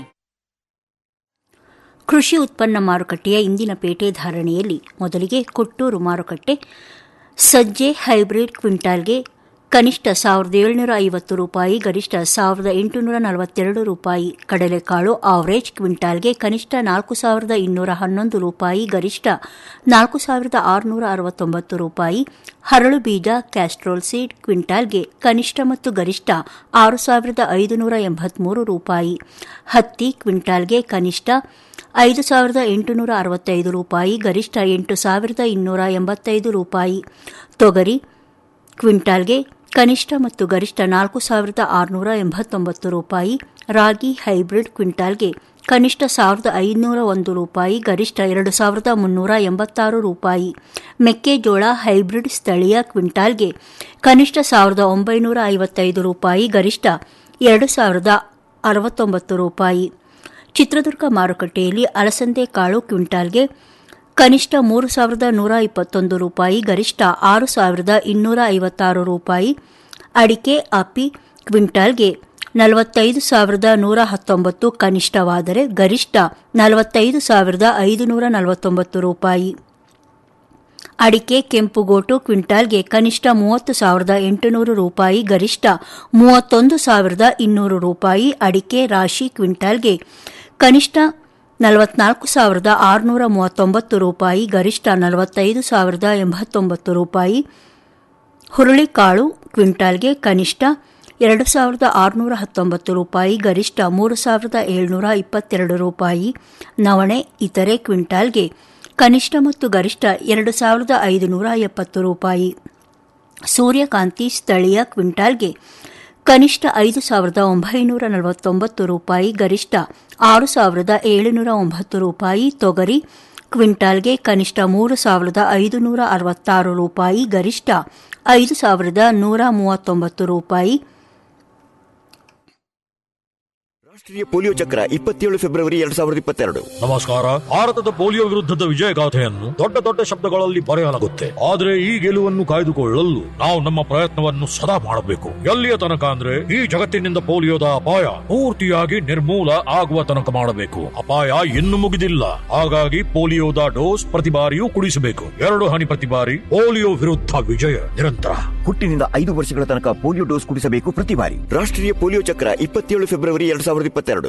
ಕೃಷಿ ಉತ್ಪನ್ನ ಮಾರುಕಟ್ಟೆಯ ಇಂದಿನ ಪೇಟೆ ಧಾರಣೆಯಲ್ಲಿ ಮೊದಲಿಗೆ ಕೊಟ್ಟೂರು ಮಾರುಕಟ್ಟೆ ಸಜ್ಜೆ ಹೈಬ್ರಿಡ್ ಕ್ವಿಂಟಾಲ್ಗೆ ಕನಿಷ್ಠ ಸಾವಿರದ ಏಳುನೂರ ಐವತ್ತು ರೂಪಾಯಿ ಗರಿಷ್ಠ ಸಾವಿರದ ಎಂಟುನೂರ ನಲವತ್ತೆರಡು ರೂಪಾಯಿ ಕಡಲೆಕಾಳು ಆವರೇಜ್ ಕ್ವಿಂಟಾಲ್ಗೆ ಕನಿಷ್ಠ ನಾಲ್ಕು ಸಾವಿರದ ಇನ್ನೂರ ಹನ್ನೊಂದು ರೂಪಾಯಿ ಗರಿಷ್ಠ ನಾಲ್ಕು ಸಾವಿರದ ಆರುನೂರ ಅರವತ್ತೊಂಬತ್ತು ರೂಪಾಯಿ ಹರಳು ಬೀಜ ಕ್ಯಾಸ್ಟ್ರೋಲ್ ಸೀಡ್ ಕ್ವಿಂಟಾಲ್ಗೆ ಕನಿಷ್ಠ ಮತ್ತು ಗರಿಷ್ಠ ಆರು ಸಾವಿರದ ಐದುನೂರ ಎಂಬತ್ಮೂರು ರೂಪಾಯಿ ಹತ್ತಿ ಕ್ವಿಂಟಾಲ್ಗೆ ಕನಿಷ್ಠ ಐದು ಸಾವಿರದ ಎಂಟುನೂರ ಅರವತ್ತೈದು ರೂಪಾಯಿ ಗರಿಷ್ಠ ಎಂಟು ಸಾವಿರದ ಇನ್ನೂರ ಎಂಬತ್ತೈದು ರೂಪಾಯಿ ತೊಗರಿ ಕ್ವಿಂಟಾಲ್ಗೆ ಕನಿಷ್ಠ ಮತ್ತು ಗರಿಷ್ಠ ನಾಲ್ಕು ಸಾವಿರದ ಆರುನೂರ ಎಂಬತ್ತೊಂಬತ್ತು ರೂಪಾಯಿ ರಾಗಿ ಹೈಬ್ರಿಡ್ ಕ್ವಿಂಟಾಲ್ಗೆ ಕನಿಷ್ಠ ಸಾವಿರದ ಐನೂರ ಒಂದು ರೂಪಾಯಿ ಗರಿಷ್ಠ ಎರಡು ಸಾವಿರದ ಮುನ್ನೂರ ಎಂಬತ್ತಾರು ರೂಪಾಯಿ ಮೆಕ್ಕೆಜೋಳ ಹೈಬ್ರಿಡ್ ಸ್ಥಳೀಯ ಕ್ವಿಂಟಾಲ್ಗೆ ಕನಿಷ್ಠ ಸಾವಿರದ ಒಂಬೈನೂರ ಐವತ್ತೈದು ರೂಪಾಯಿ ಗರಿಷ್ಠ ಎರಡು ಸಾವಿರದ ಅರವತ್ತೊಂಬತ್ತು ರೂಪಾಯಿ ಚಿತ್ರದುರ್ಗ ಮಾರುಕಟ್ಟೆಯಲ್ಲಿ ಅಲಸಂದೆ ಕಾಳು ಕ್ವಿಂಟಾಲ್ಗೆ ಕನಿಷ್ಠ ಮೂರು ಸಾವಿರದ ನೂರ ಇಪ್ಪತ್ತೊಂದು ರೂಪಾಯಿ ಗರಿಷ್ಠ ಆರು ಸಾವಿರದ ಇನ್ನೂರ ಐವತ್ತಾರು ರೂಪಾಯಿ ಅಡಿಕೆ ಅಪ್ಪಿ ಕ್ವಿಂಟಾಲ್ಗೆ ನಲವತ್ತೈದು ಸಾವಿರದ ನೂರ ಹತ್ತೊಂಬತ್ತು ಕನಿಷ್ಠವಾದರೆ ಗರಿಷ್ಠ ನಲವತ್ತೈದು ಸಾವಿರದ ಐದುನೂರ ನಲವತ್ತೊಂಬತ್ತು ರೂಪಾಯಿ ಅಡಿಕೆ ಕೆಂಪುಗೋಟು ಕ್ವಿಂಟಾಲ್ಗೆ ಕನಿಷ್ಠ ಮೂವತ್ತು ಸಾವಿರದ ಎಂಟುನೂರು ರೂಪಾಯಿ ಗರಿಷ್ಠ ಮೂವತ್ತೊಂದು ಸಾವಿರದ ಇನ್ನೂರು ರೂಪಾಯಿ ಅಡಿಕೆ ರಾಶಿ ಕ್ವಿಂಟಾಲ್ಗೆ ಕನಿಷ್ಠ ನಲವತ್ನಾಲ್ಕು ಸಾವಿರದ ಆರುನೂರ ಮೂವತ್ತೊಂಬತ್ತು ರೂಪಾಯಿ ಗರಿಷ್ಠ ನಲವತ್ತೈದು ಸಾವಿರದ ಎಂಬತ್ತೊಂಬತ್ತು ರೂಪಾಯಿ ಹುರುಳಿಕಾಳು ಕ್ವಿಂಟಾಲ್ಗೆ ಕನಿಷ್ಠ ಎರಡು ಸಾವಿರದ ಆರುನೂರ ಹತ್ತೊಂಬತ್ತು ರೂಪಾಯಿ ಗರಿಷ್ಠ ಮೂರು ಸಾವಿರದ ಏಳ್ನೂರ ಇಪ್ಪತ್ತೆರಡು ರೂಪಾಯಿ ನವಣೆ ಇತರೆ ಕ್ವಿಂಟಾಲ್ಗೆ ಕನಿಷ್ಠ ಮತ್ತು ಗರಿಷ್ಠ ಎರಡು ಸಾವಿರದ ಐದುನೂರ ಎಪ್ಪತ್ತು ರೂಪಾಯಿ ಸೂರ್ಯಕಾಂತಿ ಸ್ಥಳೀಯ ಕ್ವಿಂಟಾಲ್ಗೆ ಕನಿಷ್ಠ ಐದು ಸಾವಿರದ ಒಂಬೈನೂರ ನಲವತ್ತೊಂಬತ್ತು ರೂಪಾಯಿ ಗರಿಷ್ಠ ಆರು ಸಾವಿರದ ಏಳುನೂರ ಒಂಬತ್ತು ರೂಪಾಯಿ ತೊಗರಿ ಕ್ವಿಂಟಾಲ್ಗೆ ಕನಿಷ್ಠ ಮೂರು ಸಾವಿರದ ಐದುನೂರ ಅರವತ್ತಾರು ರೂಪಾಯಿ ಗರಿಷ್ಠ ಐದು ಸಾವಿರದ ನೂರ ಮೂವತ್ತೊಂಬತ್ತು ರೂಪಾಯಿ ರಾಷ್ಟ್ರೀಯ ಪೋಲಿಯೋ ಚಕ್ರ ಇಪ್ಪತ್ತೇಳು ಫೆಬ್ರವರಿ ಎರಡ್ ಸಾವಿರದ ಇಪ್ಪತ್ತೆರಡು ನಮಸ್ಕಾರ ಭಾರತದ ಪೋಲಿಯೋ ವಿರುದ್ಧದ ವಿಜಯಗಾಥೆಯನ್ನು ದೊಡ್ಡ ದೊಡ್ಡ ಶಬ್ದಗಳಲ್ಲಿ ಬರೆಯಲಾಗುತ್ತೆ ಆದರೆ ಈ ಗೆಲುವನ್ನು ಕಾಯ್ದುಕೊಳ್ಳಲು ನಾವು ನಮ್ಮ ಪ್ರಯತ್ನವನ್ನು ಸದಾ ಮಾಡಬೇಕು ಎಲ್ಲಿಯ ತನಕ ಅಂದ್ರೆ ಈ ಜಗತ್ತಿನಿಂದ ಪೋಲಿಯೋದ ಅಪಾಯ ಪೂರ್ತಿಯಾಗಿ ನಿರ್ಮೂಲ ಆಗುವ ತನಕ ಮಾಡಬೇಕು ಅಪಾಯ ಇನ್ನು ಮುಗಿದಿಲ್ಲ ಹಾಗಾಗಿ ಪೋಲಿಯೋದ ಡೋಸ್ ಪ್ರತಿ ಬಾರಿಯೂ ಕುಡಿಸಬೇಕು ಎರಡು ಹನಿ ಪ್ರತಿ ಬಾರಿ ಪೋಲಿಯೋ ವಿರುದ್ಧ ವಿಜಯ ನಿರಂತರ ಹುಟ್ಟಿನಿಂದ ಐದು ವರ್ಷಗಳ ತನಕ ಪೋಲಿಯೋ ಡೋಸ್ ಕುಡಿಸಬೇಕು ಪ್ರತಿ ಬಾರಿ ರಾಷ್ಟ್ರೀಯ ಪೋಲಿಯೋ ಚಕ್ರ ಇಪ್ಪತ್ತೇಳು ಫೆಬ್ರವರಿ ಎರಡ್ ಸಾವಿರದ ಇಪ್ಪತ್ತೆರಡು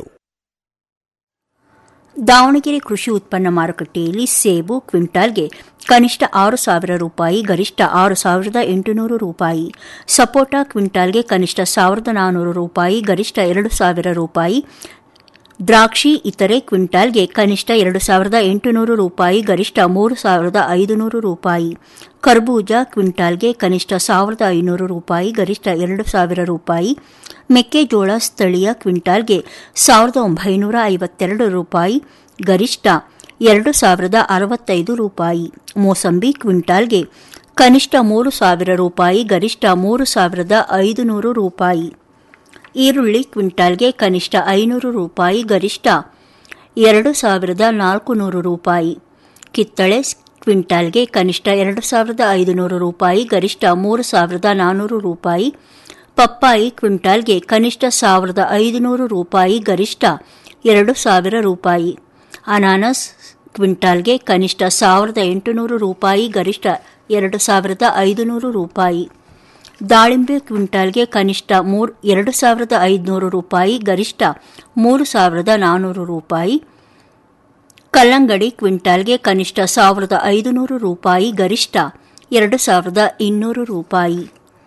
ದಾವಣಗೆರೆ ಕೃಷಿ ಉತ್ಪನ್ನ ಮಾರುಕಟ್ಟೆಯಲ್ಲಿ ಸೇಬು ಕ್ವಿಂಟಾಲ್ಗೆ ಕನಿಷ್ಠ ಆರು ಸಾವಿರ ರೂಪಾಯಿ ಗರಿಷ್ಠ ಆರು ಸಾವಿರದ ಎಂಟುನೂರು ರೂಪಾಯಿ ಸಪೋಟ ಕ್ವಿಂಟಾಲ್ಗೆ ಕನಿಷ್ಠ ಸಾವಿರದ ನಾನ್ನೂರು ರೂಪಾಯಿ ಗರಿಷ್ಠ ಎರಡು ಸಾವಿರ ರೂಪಾಯಿ ದ್ರಾಕ್ಷಿ ಇತರೆ ಕ್ವಿಂಟಾಲ್ಗೆ ಕನಿಷ್ಠ ಎರಡು ಸಾವಿರದ ಎಂಟುನೂರು ರೂಪಾಯಿ ಗರಿಷ್ಠ ಮೂರು ಸಾವಿರದ ಐದುನೂರು ರೂಪಾಯಿ ಕರ್ಬೂಜ ಕ್ವಿಂಟಾಲ್ಗೆ ಕನಿಷ್ಠ ಸಾವಿರದ ಐನೂರು ರೂಪಾಯಿ ಗರಿಷ್ಠ ಎರಡು ಸಾವಿರ ರೂಪಾಯಿ ಮೆಕ್ಕೆಜೋಳ ಸ್ಥಳೀಯ ಕ್ವಿಂಟಾಲ್ಗೆ ಸಾವಿರದ ಒಂಬೈನೂರ ಐವತ್ತೆರಡು ರೂಪಾಯಿ ಗರಿಷ್ಠ ಎರಡು ಸಾವಿರದ ಅರವತ್ತೈದು ರೂಪಾಯಿ ಮೋಸಂಬಿ ಕ್ವಿಂಟಾಲ್ಗೆ ಕನಿಷ್ಠ ಮೂರು ಸಾವಿರ ರೂಪಾಯಿ ಗರಿಷ್ಠ ಮೂರು ಸಾವಿರದ ಐದುನೂರು ರೂಪಾಯಿ ಈರುಳ್ಳಿ ಕ್ವಿಂಟಾಲ್ಗೆ ಕನಿಷ್ಠ ಐನೂರು ರೂಪಾಯಿ ಗರಿಷ್ಠ ಎರಡು ಸಾವಿರದ ನಾಲ್ಕು ನೂರು ರೂಪಾಯಿ ಕಿತ್ತಳೆ ಕ್ವಿಂಟಾಲ್ಗೆ ಕನಿಷ್ಠ ಎರಡು ಸಾವಿರದ ಐದುನೂರು ರೂಪಾಯಿ ಗರಿಷ್ಠ ಮೂರು ಸಾವಿರದ ನಾನ್ನೂರು ರೂಪಾಯಿ ಪಪ್ಪಾಯಿ ಕ್ವಿಂಟಾಲ್ಗೆ ಕನಿಷ್ಠ ಸಾವಿರದ ಐದುನೂರು ರೂಪಾಯಿ ಗರಿಷ್ಠ ಎರಡು ಸಾವಿರ ರೂಪಾಯಿ ಅನಾನಸ್ ಕ್ವಿಂಟಾಲ್ಗೆ ಕನಿಷ್ಠ ಸಾವಿರದ ಎಂಟುನೂರು ರೂಪಾಯಿ ಗರಿಷ್ಠ ಎರಡು ಸಾವಿರದ ಐದುನೂರು ರೂಪಾಯಿ ದಾಳಿಂಬೆ ಕ್ವಿಂಟಾಲ್ಗೆ ಕನಿಷ್ಠ ಮೂರು ಎರಡು ಸಾವಿರದ ಐದುನೂರು ರೂಪಾಯಿ ಗರಿಷ್ಠ ಮೂರು ಸಾವಿರದ ನಾನ್ನೂರು ರೂಪಾಯಿ ಕಲ್ಲಂಗಡಿ ಕ್ವಿಂಟಾಲ್ಗೆ ಕನಿಷ್ಠ ಸಾವಿರದ ಐದುನೂರು ರೂಪಾಯಿ ಗರಿಷ್ಠ ಎರಡು ಸಾವಿರದ ಇನ್ನೂರು ರೂಪಾಯಿ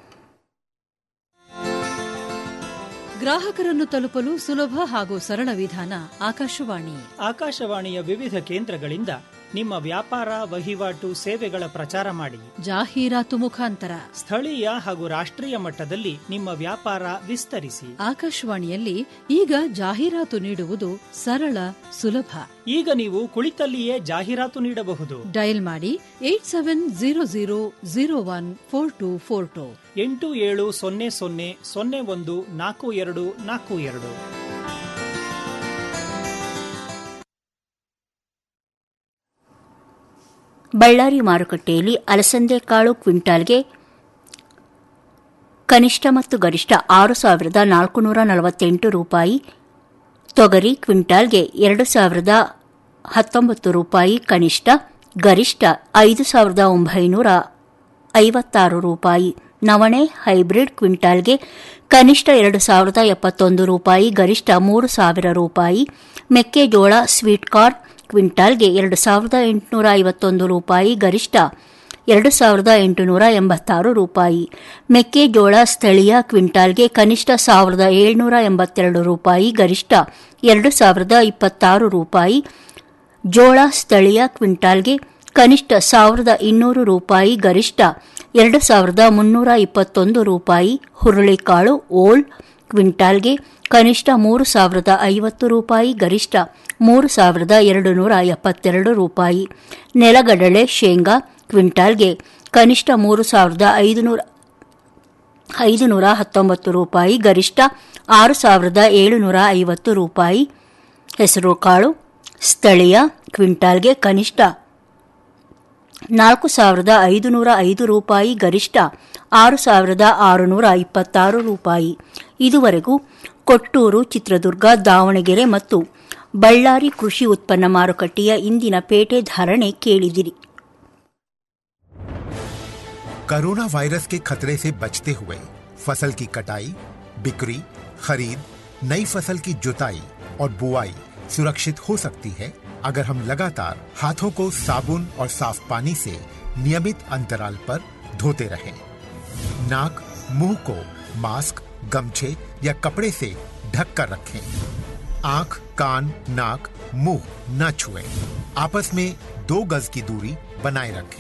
ಗ್ರಾಹಕರನ್ನು ತಲುಪಲು ಸುಲಭ ಹಾಗೂ ಸರಳ ವಿಧಾನ ಆಕಾಶವಾಣಿ ಆಕಾಶವಾಣಿಯ ವಿವಿಧ ಕೇಂದ್ರಗಳಿಂದ ನಿಮ್ಮ ವ್ಯಾಪಾರ ವಹಿವಾಟು ಸೇವೆಗಳ ಪ್ರಚಾರ ಮಾಡಿ ಜಾಹೀರಾತು ಮುಖಾಂತರ ಸ್ಥಳೀಯ ಹಾಗೂ ರಾಷ್ಟ್ರೀಯ ಮಟ್ಟದಲ್ಲಿ ನಿಮ್ಮ ವ್ಯಾಪಾರ ವಿಸ್ತರಿಸಿ ಆಕಾಶವಾಣಿಯಲ್ಲಿ ಈಗ ಜಾಹೀರಾತು ನೀಡುವುದು ಸರಳ ಸುಲಭ ಈಗ ನೀವು ಕುಳಿತಲ್ಲಿಯೇ ಜಾಹೀರಾತು ನೀಡಬಹುದು ಡಯಲ್ ಮಾಡಿ eight seven zero zero zero one four two four two ಎಂಟು ಏಳು ಸೊನ್ನೆ ಸೊನ್ನೆ ಸೊನ್ನೆ ಒಂದು ನಾಲ್ಕು ಎರಡು ನಾಲ್ಕು ಎರಡು ಬಳ್ಳಾರಿ ಮಾರುಕಟ್ಟೆಯಲ್ಲಿ ಅಲಸಂದೆ ಕಾಳು ಕ್ವಿಂಟಾಲ್ಗೆ ಕನಿಷ್ಠ ಮತ್ತು ಗರಿಷ್ಠ ಆರು ಸಾವಿರದ ನಾಲ್ಕುನೂರ ನಲವತ್ತೆಂಟು ರೂಪಾಯಿ ತೊಗರಿ ಕ್ವಿಂಟಾಲ್ಗೆ ಎರಡು ಸಾವಿರದ ಹತ್ತೊಂಬತ್ತು ರೂಪಾಯಿ ಕನಿಷ್ಠ ಗರಿಷ್ಠ ಐದು ಸಾವಿರದ ಒಂಬೈನೂರ ಐವತ್ತಾರು ರೂಪಾಯಿ ನವಣೆ ಹೈಬ್ರಿಡ್ ಕ್ವಿಂಟಾಲ್ಗೆ ಕನಿಷ್ಠ ಎರಡು ಸಾವಿರದ ಎಪ್ಪತ್ತೊಂದು ರೂಪಾಯಿ ಗರಿಷ್ಠ ಮೂರು ಸಾವಿರ ರೂಪಾಯಿ ಮೆಕ್ಕೆಜೋಳ ಸ್ವೀಟ್ ಕಾರ್ನ್ ಕ್ವಿಂಟಾಲ್ಗೆ ಎರಡು ಸಾವಿರದ ಎಂಟುನೂರ ಐವತ್ತೊಂದು ರೂಪಾಯಿ ಗರಿಷ್ಠ ಎರಡು ಸಾವಿರದ ಎಂಟುನೂರ ಎಂಬತ್ತಾರು ರೂಪಾಯಿ ಮೆಕ್ಕೆಜೋಳ ಸ್ಥಳೀಯ ಕ್ವಿಂಟಾಲ್ಗೆ ಕನಿಷ್ಠ ಸಾವಿರದ ಏಳ್ನೂರ ಎಂಬತ್ತೆರಡು ರೂಪಾಯಿ ಗರಿಷ್ಠ ಎರಡು ಸಾವಿರದ ಇಪ್ಪತ್ತಾರು ರೂಪಾಯಿ ಜೋಳ ಸ್ಥಳೀಯ ಕ್ವಿಂಟಾಲ್ಗೆ ಕನಿಷ್ಠ ಸಾವಿರದ ಇನ್ನೂರು ರೂಪಾಯಿ ಗರಿಷ್ಠ ಎರಡು ಸಾವಿರದ ಮುನ್ನೂರ ಇಪ್ಪತ್ತೊಂದು ರೂಪಾಯಿ ಹುರುಳಿಕಾಳು ಓಲ್ ಕ್ವಿಂಟಾಲ್ಗೆ ಕನಿಷ್ಠ ಮೂರು ಸಾವಿರದ ಐವತ್ತು ರೂಪಾಯಿ ಗರಿಷ್ಠ ಮೂರು ಸಾವಿರದ ಎರಡು ನೂರ ಎಪ್ಪತ್ತೆರಡು ರೂಪಾಯಿ ನೆಲಗಡಲೆ ಶೇಂಗಾ ಕ್ವಿಂಟಾಲ್ಗೆ ಕನಿಷ್ಠ ಮೂರು ಸಾವಿರದ ಐದುನೂರ ಐದುನೂರ ಹತ್ತೊಂಬತ್ತು ರೂಪಾಯಿ ಗರಿಷ್ಠ ಆರು ಸಾವಿರದ ಏಳುನೂರ ಐವತ್ತು ರೂಪಾಯಿ ಹೆಸರುಕಾಳು ಸ್ಥಳೀಯ ಕ್ವಿಂಟಾಲ್ಗೆ ಕನಿಷ್ಠ ನಾಲ್ಕು ಸಾವಿರದ ಐದುನೂರ ಐದು ರೂಪಾಯಿ ಗರಿಷ್ಠ ಆರು ಸಾವಿರದ ಆರುನೂರ ಇಪ್ಪತ್ತಾರು ರೂಪಾಯಿ ಇದುವರೆಗೂ ಕೊಟ್ಟೂರು ಚಿತ್ರದುರ್ಗ ದಾವಣಗೆರೆ ಮತ್ತು ಬಳ್ಳಾರಿ ಕೃಷಿ ಉತ್ಪನ್ನ ಮಾರುಕಟ್ಟೆಯ ಇಂದಿನ ಪೇಟೆ ಧಾರಣೆ ಕೇಳಿದಿರಿ कोरोना वायरस के खतरे से बचते हुए फसल की कटाई बिक्री खरीद नई फसल की जुताई और बुआई सुरक्षित हो सकती है अगर हम लगातार हाथों को साबुन और साफ पानी से नियमित अंतराल पर धोते रहें। नाक मुंह को मास्क गमछे या कपड़े से ढक कर रखें आंख कान नाक मुंह न छुएं। आपस में दो गज की दूरी बनाए रखें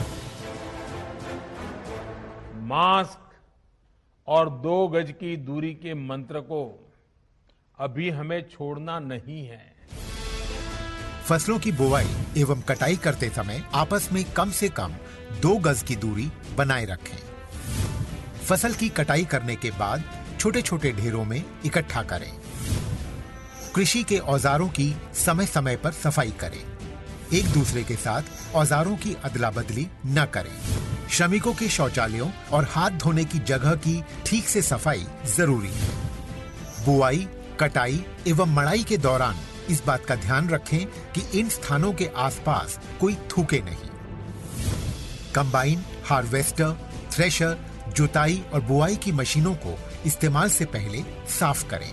मास्क और दो गज की दूरी के मंत्र को अभी हमें छोड़ना नहीं है फसलों की बुवाई एवं कटाई करते समय आपस में कम से कम दो गज की दूरी बनाए रखें फसल की कटाई करने के बाद छोटे छोटे ढेरों में इकट्ठा करें कृषि के औजारों की समय समय पर सफाई करें एक दूसरे के साथ औजारों की अदला बदली न करें श्रमिकों के शौचालयों और हाथ धोने की जगह की ठीक से सफाई जरूरी है बुआई कटाई एवं मड़ाई के दौरान इस बात का ध्यान रखें कि इन स्थानों के आसपास कोई थूके नहीं कंबाइन हार्वेस्टर थ्रेशर जुताई और बुआई की मशीनों को इस्तेमाल से पहले साफ करें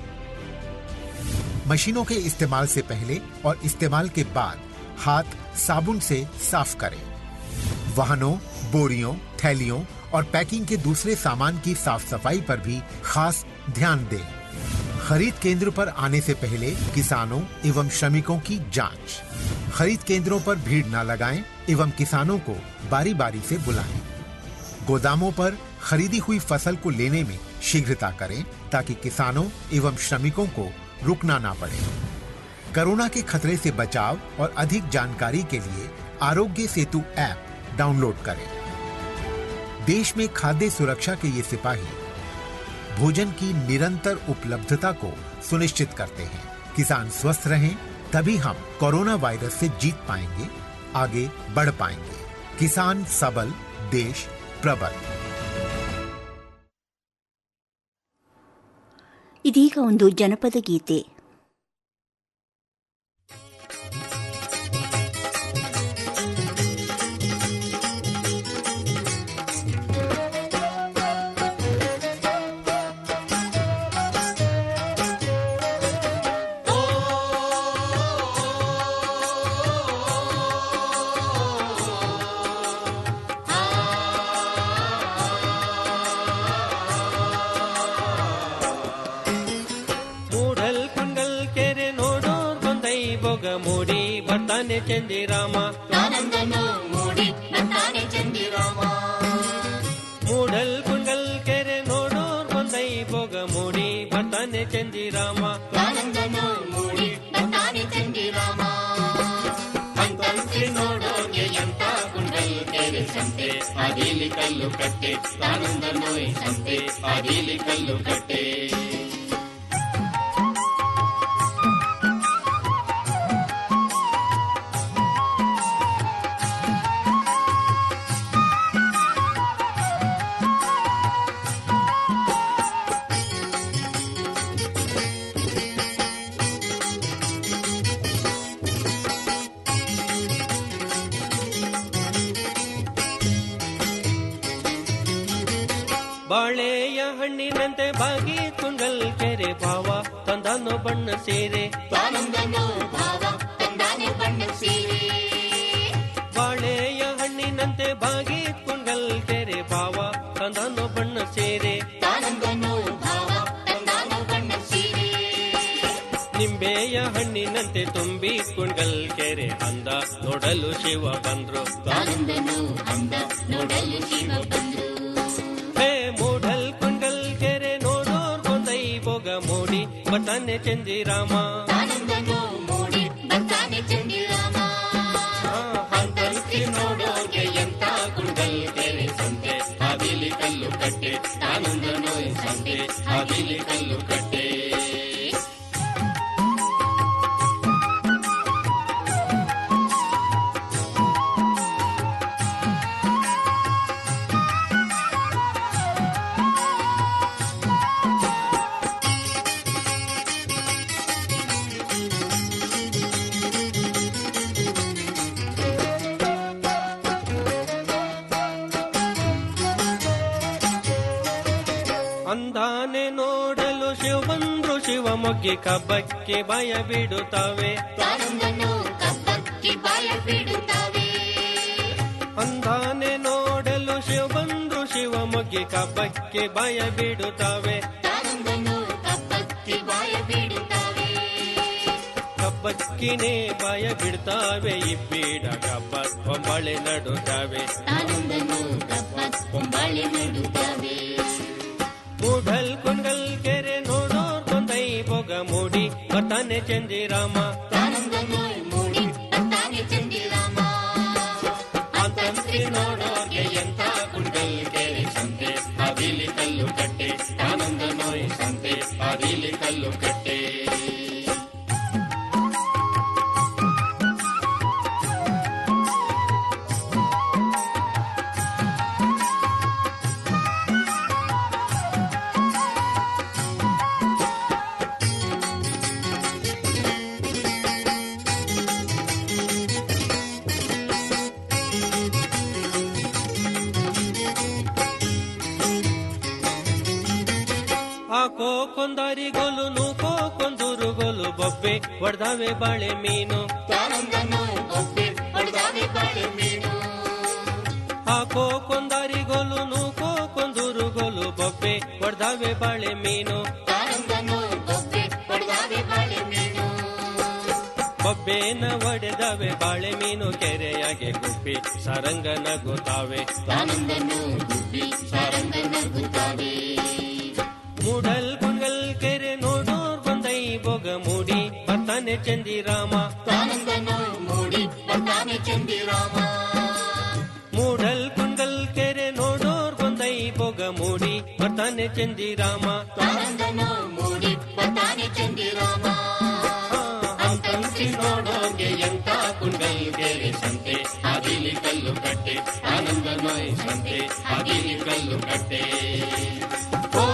मशीनों के इस्तेमाल से पहले और इस्तेमाल के बाद हाथ साबुन से साफ करें वाहनों बोरियों थैलियों और पैकिंग के दूसरे सामान की साफ सफाई पर भी खास ध्यान दें खरीद केंद्र पर आने से पहले किसानों एवं श्रमिकों की जांच खरीद केंद्रों पर भीड़ न लगाएं एवं किसानों को बारी बारी से बुलाएं गोदामों पर खरीदी हुई फसल को लेने में शीघ्रता करें ताकि किसानों एवं श्रमिकों को रुकना ना पड़े कोरोना के खतरे से बचाव और अधिक जानकारी के लिए आरोग्य सेतु ऐप डाउनलोड करें देश में खाद्य सुरक्षा के ये सिपाही भोजन की निरंतर उपलब्धता को सुनिश्चित करते हैं किसान स्वस्थ रहें तभी हम कोरोना वायरस से जीत पाएंगे आगे बढ़ पाएंगे किसान सबल देश प्रबल ಇದೀಗ ಒಂದು ಜನಪದ ಗೀತೆ ಮೂಡಲ್ ಕುಂಡಲ್ ಕೆರೆ ನೋಡೋರ್ ಬಂದೈ ಬೊಗ ಮೂಡಿ ಬರ್ತಾನೆ ಚಂದಿರಾಮ ಮೂಡಿ ಬರ್ತಾನೆ ಚಂದಿರಾಮ ಮೂಡಲ್ ಕುಂಡಲ್ ಕೆರೆ ನೋಡೋರ್ ಬಂದೈ ಬೊಗ ಮೂಡಿ ಬರ್ತಾನೆ ಚಂದಿರಾಮ ಮೂಡಿ ಬರ್ತಾನೆ ಚಂದಿರಾಮ ಅಂತಂತೆ ನೋಡೋಗೆ ಎಂತ ಕುಂಡಲ್ ಕೆರೆ ಸಂತೆ ಅದಿಲಿ ಕಲ್ಲು ಕಟ್ಟೆ ಆನಂದ ನೋಯ್ ಸಂತೆ ಅದಿಲಿ ಕಲ್ಲು ಕಟ್ಟೆ ಬಾಳೆಯ ಹಣ್ಣಿನಂತೆ ಬಾಗಿ ತುಂಗಲ್ ಕೆರೆ ಭಾವ ತಂದನು ಬಣ್ಣ ಸೇರೆ ಬಾಳೆಯ ಹಣ್ಣಿನಂತೆ ಬಾಗಿ ತುಂಗಲ್ ಕೆರೆ ಭಾವ ತಂದನು ಬಣ್ಣ ಸೇರೆ ನಿಂಬೆಯ ಹಣ್ಣಿನಂತೆ ತುಂಬಿ ಕುಂಡಲ್ ಕೆರೆ ಅಂದ ನೋಡಲು ಶಿವ ಬಂದ್ರು ಹೇ ಮೂಡಲ್ ಕುಂಡಲ್ ಕೆರೆ ನೋಡೋರ್ ಕೊಂದೈ ಬೊಗ ಮೂಡಿ ಬತಾನೆ ಚಂದಿರಾಮ ಹಂತಲ್ಕಿ ನೋಡೋಗೆ ಎಂತ ಕುಂಡಲ್ ಕೆರೆ ಸಂತೆ ಅದಿಲಿ ಕಲ್ಲು ಕಟ್ಟೆ ಆನಂದ ನೋಯ್ ಸಂತೆ ಅದಿಲಿ ಕಲ್ಲು ಕಟ್ಟೆ ಅಂದಾನೆ ನೋಡಲು ಶಿವ ಬಂದ್ರು ಶಿವ ಮೊಗ್ಗಿ ಕಬ್ಬಕ್ಕೆ ಭಯ ಬಿಡುತ್ತವೆ ಅಂದಾನೆ ನೋಡಲು ಶಿವ ಬಂದ್ರು ಶಿವ ಮೊಗ್ಗಿ ಕಬ್ಬಕ್ಕೆ ಭಯ ಬಿಡುತ್ತವೆ ಕಬ್ಬಕ್ಕಿನೇ ಭಯ ಬಿಡ್ತಾವೆ ಇಬ್ಬೀಡ ಕಬ್ಬ ಕೊಂಬಳೆ ನಡುತ್ತವೆ ಮೂಡಲ್ ಕುಂಡಲ್ ಕೆರೆ ನೋಡೋರ್ ಕೊಂದೈ ಬೊಗ ಮೂಡಿ ಬತಾನೆ ಚಂದಿರಾಮ ಅಂತಂತಿ ನೋಡೋಗೆ ಎಂತ ಕುಂಡಲ್ ಕೆರೆ ಸಂತೆ ಅದಿಲಿ ಕಲ್ಲು ಕಟ್ಟೆ ಆನಂದ ನೋಯ್ ಸಂತೆ ಅದಿಲಿ ಕಲ್ಲು ಕಟ್ಟೆ ಹಾಕೋ ಕೊಂದಾರಿಗೋಲು ನೂಕೋ ಕೊಂದೂರುಗೋಲು ಬೊಬ್ಬೆ ಹೊಡ್ದಾವೆ ಬಾಳೆ ಮೀನು ಹಾಕೋ ಕೊಂದಾರಿಗೋಲು ನೂಕೋ ಕೊಂದೂರುಗೋಲು ಬೊಬ್ಬೆ ಹೊಡ್ದಾವೆ ಬಾಳೆ ಮೀನು ಒಡೆದಾವೆ ಬಾಳೆ ಮೀನು ಬೊಬ್ಬೆನ ಒಡೆದವೆ ಬಾಳೆ ಮೀನು ಕೆರೆಯಾಗೆ ಗುಬ್ಬಿ ಸರಂಗನ ಗೊತ್ತಾವೆ ತಾನಂದನು ಗುಬ್ಬಿ ಸಾರಂಗನ ಗುತ್ತಾವೆ ಮೂಡಲ್ ಕುಂಗಲ್ ಕೆರೆ ನೋಡೋರ್ ಬಂದೈ ಬೊಗ ಮೂಡಿ ಬರ್ತಾನೆ ಚಂದಿರಾಮ ತಾನಂದನು ಮೂಡಿ ಬರ್ತಾನೆ ಚಂದಿರಾಮ ಮೂಡಲ್ ಕುಂಗಲ್ ಕೆರೆ ನೋಡೋರ್ ಬಂದೈ ಬೊಗ ಮೂಡಿ ಬರ್ತಾನೆ ಚಂದಿರಾಮ ತಾನಂದನು ಮೂಡಿ ಬರ್ತಾನೆ ಚಂದಿರಾಮ ಅಂತಂತಿ ನೋಡೋಗೆ ಎಂತ ಕುಂಡಲ್ ಕೇರೆ ಸಂತೆ ಅದಿಲಿ ಕಲ್ಲು ಕಟ್ಟೆ ಆನಂದ ನೋಯ್ ಸಂತೆ ಅದಿಲಿ ಕಲ್ಲು ಕಟ್ಟೆ ಓ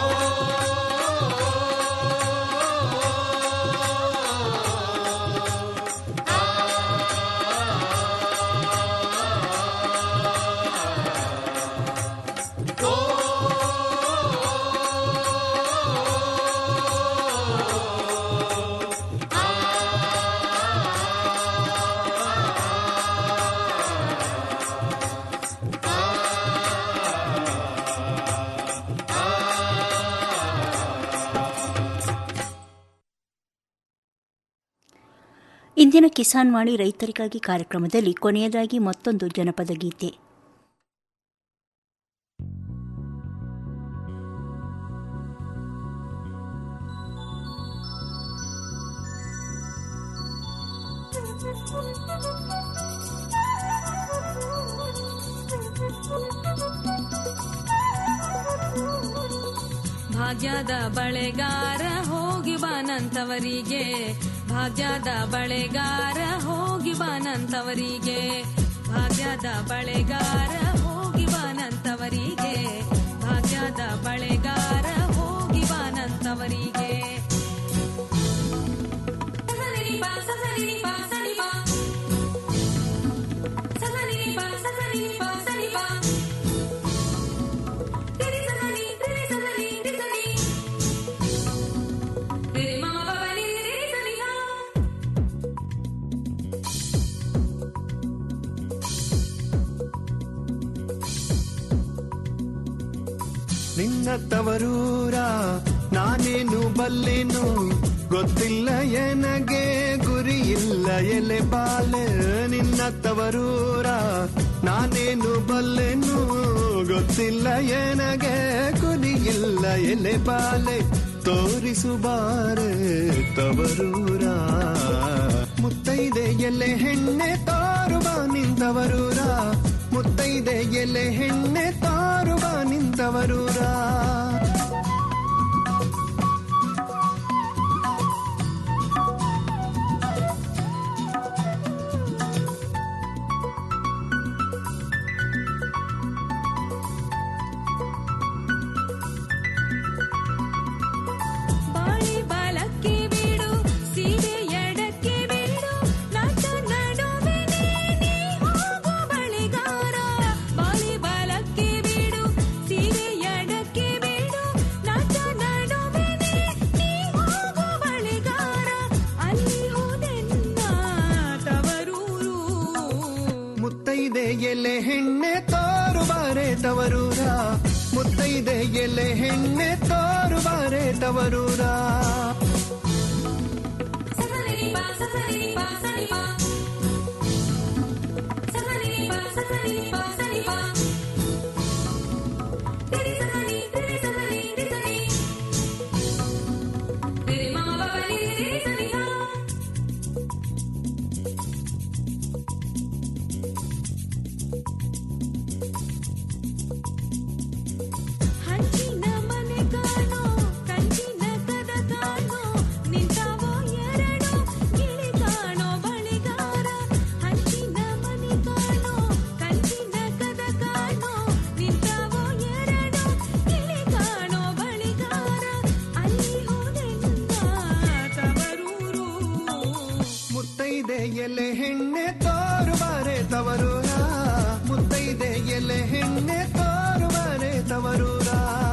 ಇಂದಿನ ಕಿಸಾನ್ ವಾಣಿ ರೈತರಿಗಾಗಿ ಕಾರ್ಯಕ್ರಮದಲ್ಲಿ ಕೊನೆಯದಾಗಿ ಮತ್ತೊಂದು ಜನಪದ ಗೀತೆ ಭಾಗ್ಯದ ಬಳೆಗಾರ ಹೋಗಿ ಬಾನಂತವರಿಗೆ ಭಾಗ್ಯದ ಬಳೆಗಾರ ಹೋಗಿ ಬಾನಂತವರಿಗೆ ಭಾಗ್ಯದ ಬಳೆಗಾರ ಹೋಗಿ ಬಾನಂತವರಿಗೆ ಭಾಗ್ಯದ ಬಳೆಗಾರ ಹೋಗಿ ಬಾನಂತವರಿಗೆ ಸಸನಿರಿ ಬಾ, ಸಸನಿರಿ ಬಾ, ಸನಿ ಬಾ. ಸಸನಿರಿ ಬಾ, ಸಸನಿರಿ ಬಾ, ಸನಿ ಬಾ. ತಿರಿ ಸಸನಿ, ತಿರಿ ಸಸನಿ, ರಿ ಸನಿ. ತಿರಿ ಮಮ ಪಪ ನಿ ರಿ ರಿ ಸನಿ ಸಾ. ನಿನ್ನ ತವರೂರ ನಾನೇನು ಬಲ್ಲೆನು ಗೊತ್ತಿಲ್ಲ ಎನಗೆ ಗುರಿ ಇಲ್ಲ ಎಲೆ ಬಾಲೆ ನಿನ್ನ ತವರೂರ ನಾನೇನು ಬಲ್ಲೆನು ಗೊತ್ತಿಲ್ಲ ಎನಗೆ ಗುರಿ ಇಲ್ಲ ಎಲೆ ಬಾಲೆ ತೋರಿಸು ಬಾರೆ ತವರೂರ ಮುತ್ತೈದೆ ಎಲೆ ಹೆಣ್ಣೆ ತೋರುವ ನಿಂತವರೂರ ಮುತ್ತೈದೆ ಎಲೆ ಹೆಣ್ಣೆ ತಾರುವ ನಿಂತವರೂರ ಬಾಳಿ ಬಾಲಕ್ಕೆ ಬೀಡು ಸೀರೆ ಎಡಕ್ಕೆ ಬೀಡು ನಾಟ ನಡುವೆ ನೀ ಹೋಗು ಬಳಿಗಾರ ಬಾಳಿ ಬಾಲಕ್ಕೆ ಬೀಡು ಸೀರೆ ಎಡಕ್ಕೆ ಬೀಡು ನಾಟ ನಡುವೆ ನೀ ಹೋಗು ಬಳಿಗಾರ ಅಲ್ಲಿ ಹೋದೆನ್ನ ತವರೂರು ಮುತ್ತೈದೆ ಎಲೆ ಹೆಣ್ಣೆ ತೋರುಬಾರೆ ತವರೂರ ಮುತ್ತೈದೆ ಎಲೆ ಹೆಣ್ಣೆ ತೋರುಬಾರೆ ತವರೂರ ಸಸನಿರಿ ಬಾ ಸಸನಿರಿ ಬಾ ಸನಿ ಬಾ ಸಸನಿರಿ ಬಾ ಸಸನಿರಿ ಬಾ ಸನಿ ಬಾ ತಿರಿ ಸಸನಿ ತಿರಿ ಸಸನಿ ರಿ ಸನಿ ತಿರಿ ಮಮ ಪಪ ನಿ ರಿ ರಿ ಸನಿ ಸಾ. ಹಂಚಿನ ಮನೆ ಕಾಣೋ ಕಂಚಿನ ಕದ ಕಾಣೋ ನಿಂತಾವೋ ಎರಡು ಗಿಳಿ ಕಾಣೋ ಬಳಿಗಾರ ಹಂಚಿನ ಮನೆ ಕಾಣೋ ಕಂಚಿನ ಕದ ಕಾಣೋ ನಿಂತಾವೋ ಎರಡು ಗಿಳಿ ಕಾಣೋ ಬಳಿಗಾರ ಅಲ್ಲಿ ಹೋದೆನ್ನ ತವರೂರು ಮುತ್ತೈದೆ ಎಲೆ ಹೆಣ್ಣೆ ತೋರುಬಾರೆ ತವರೂರ ಮುತ್ತೈದೆ ಎಲೆ ಹೆಣ್ಣೆ ತೋರುಬಾರೆ ತವರೂರ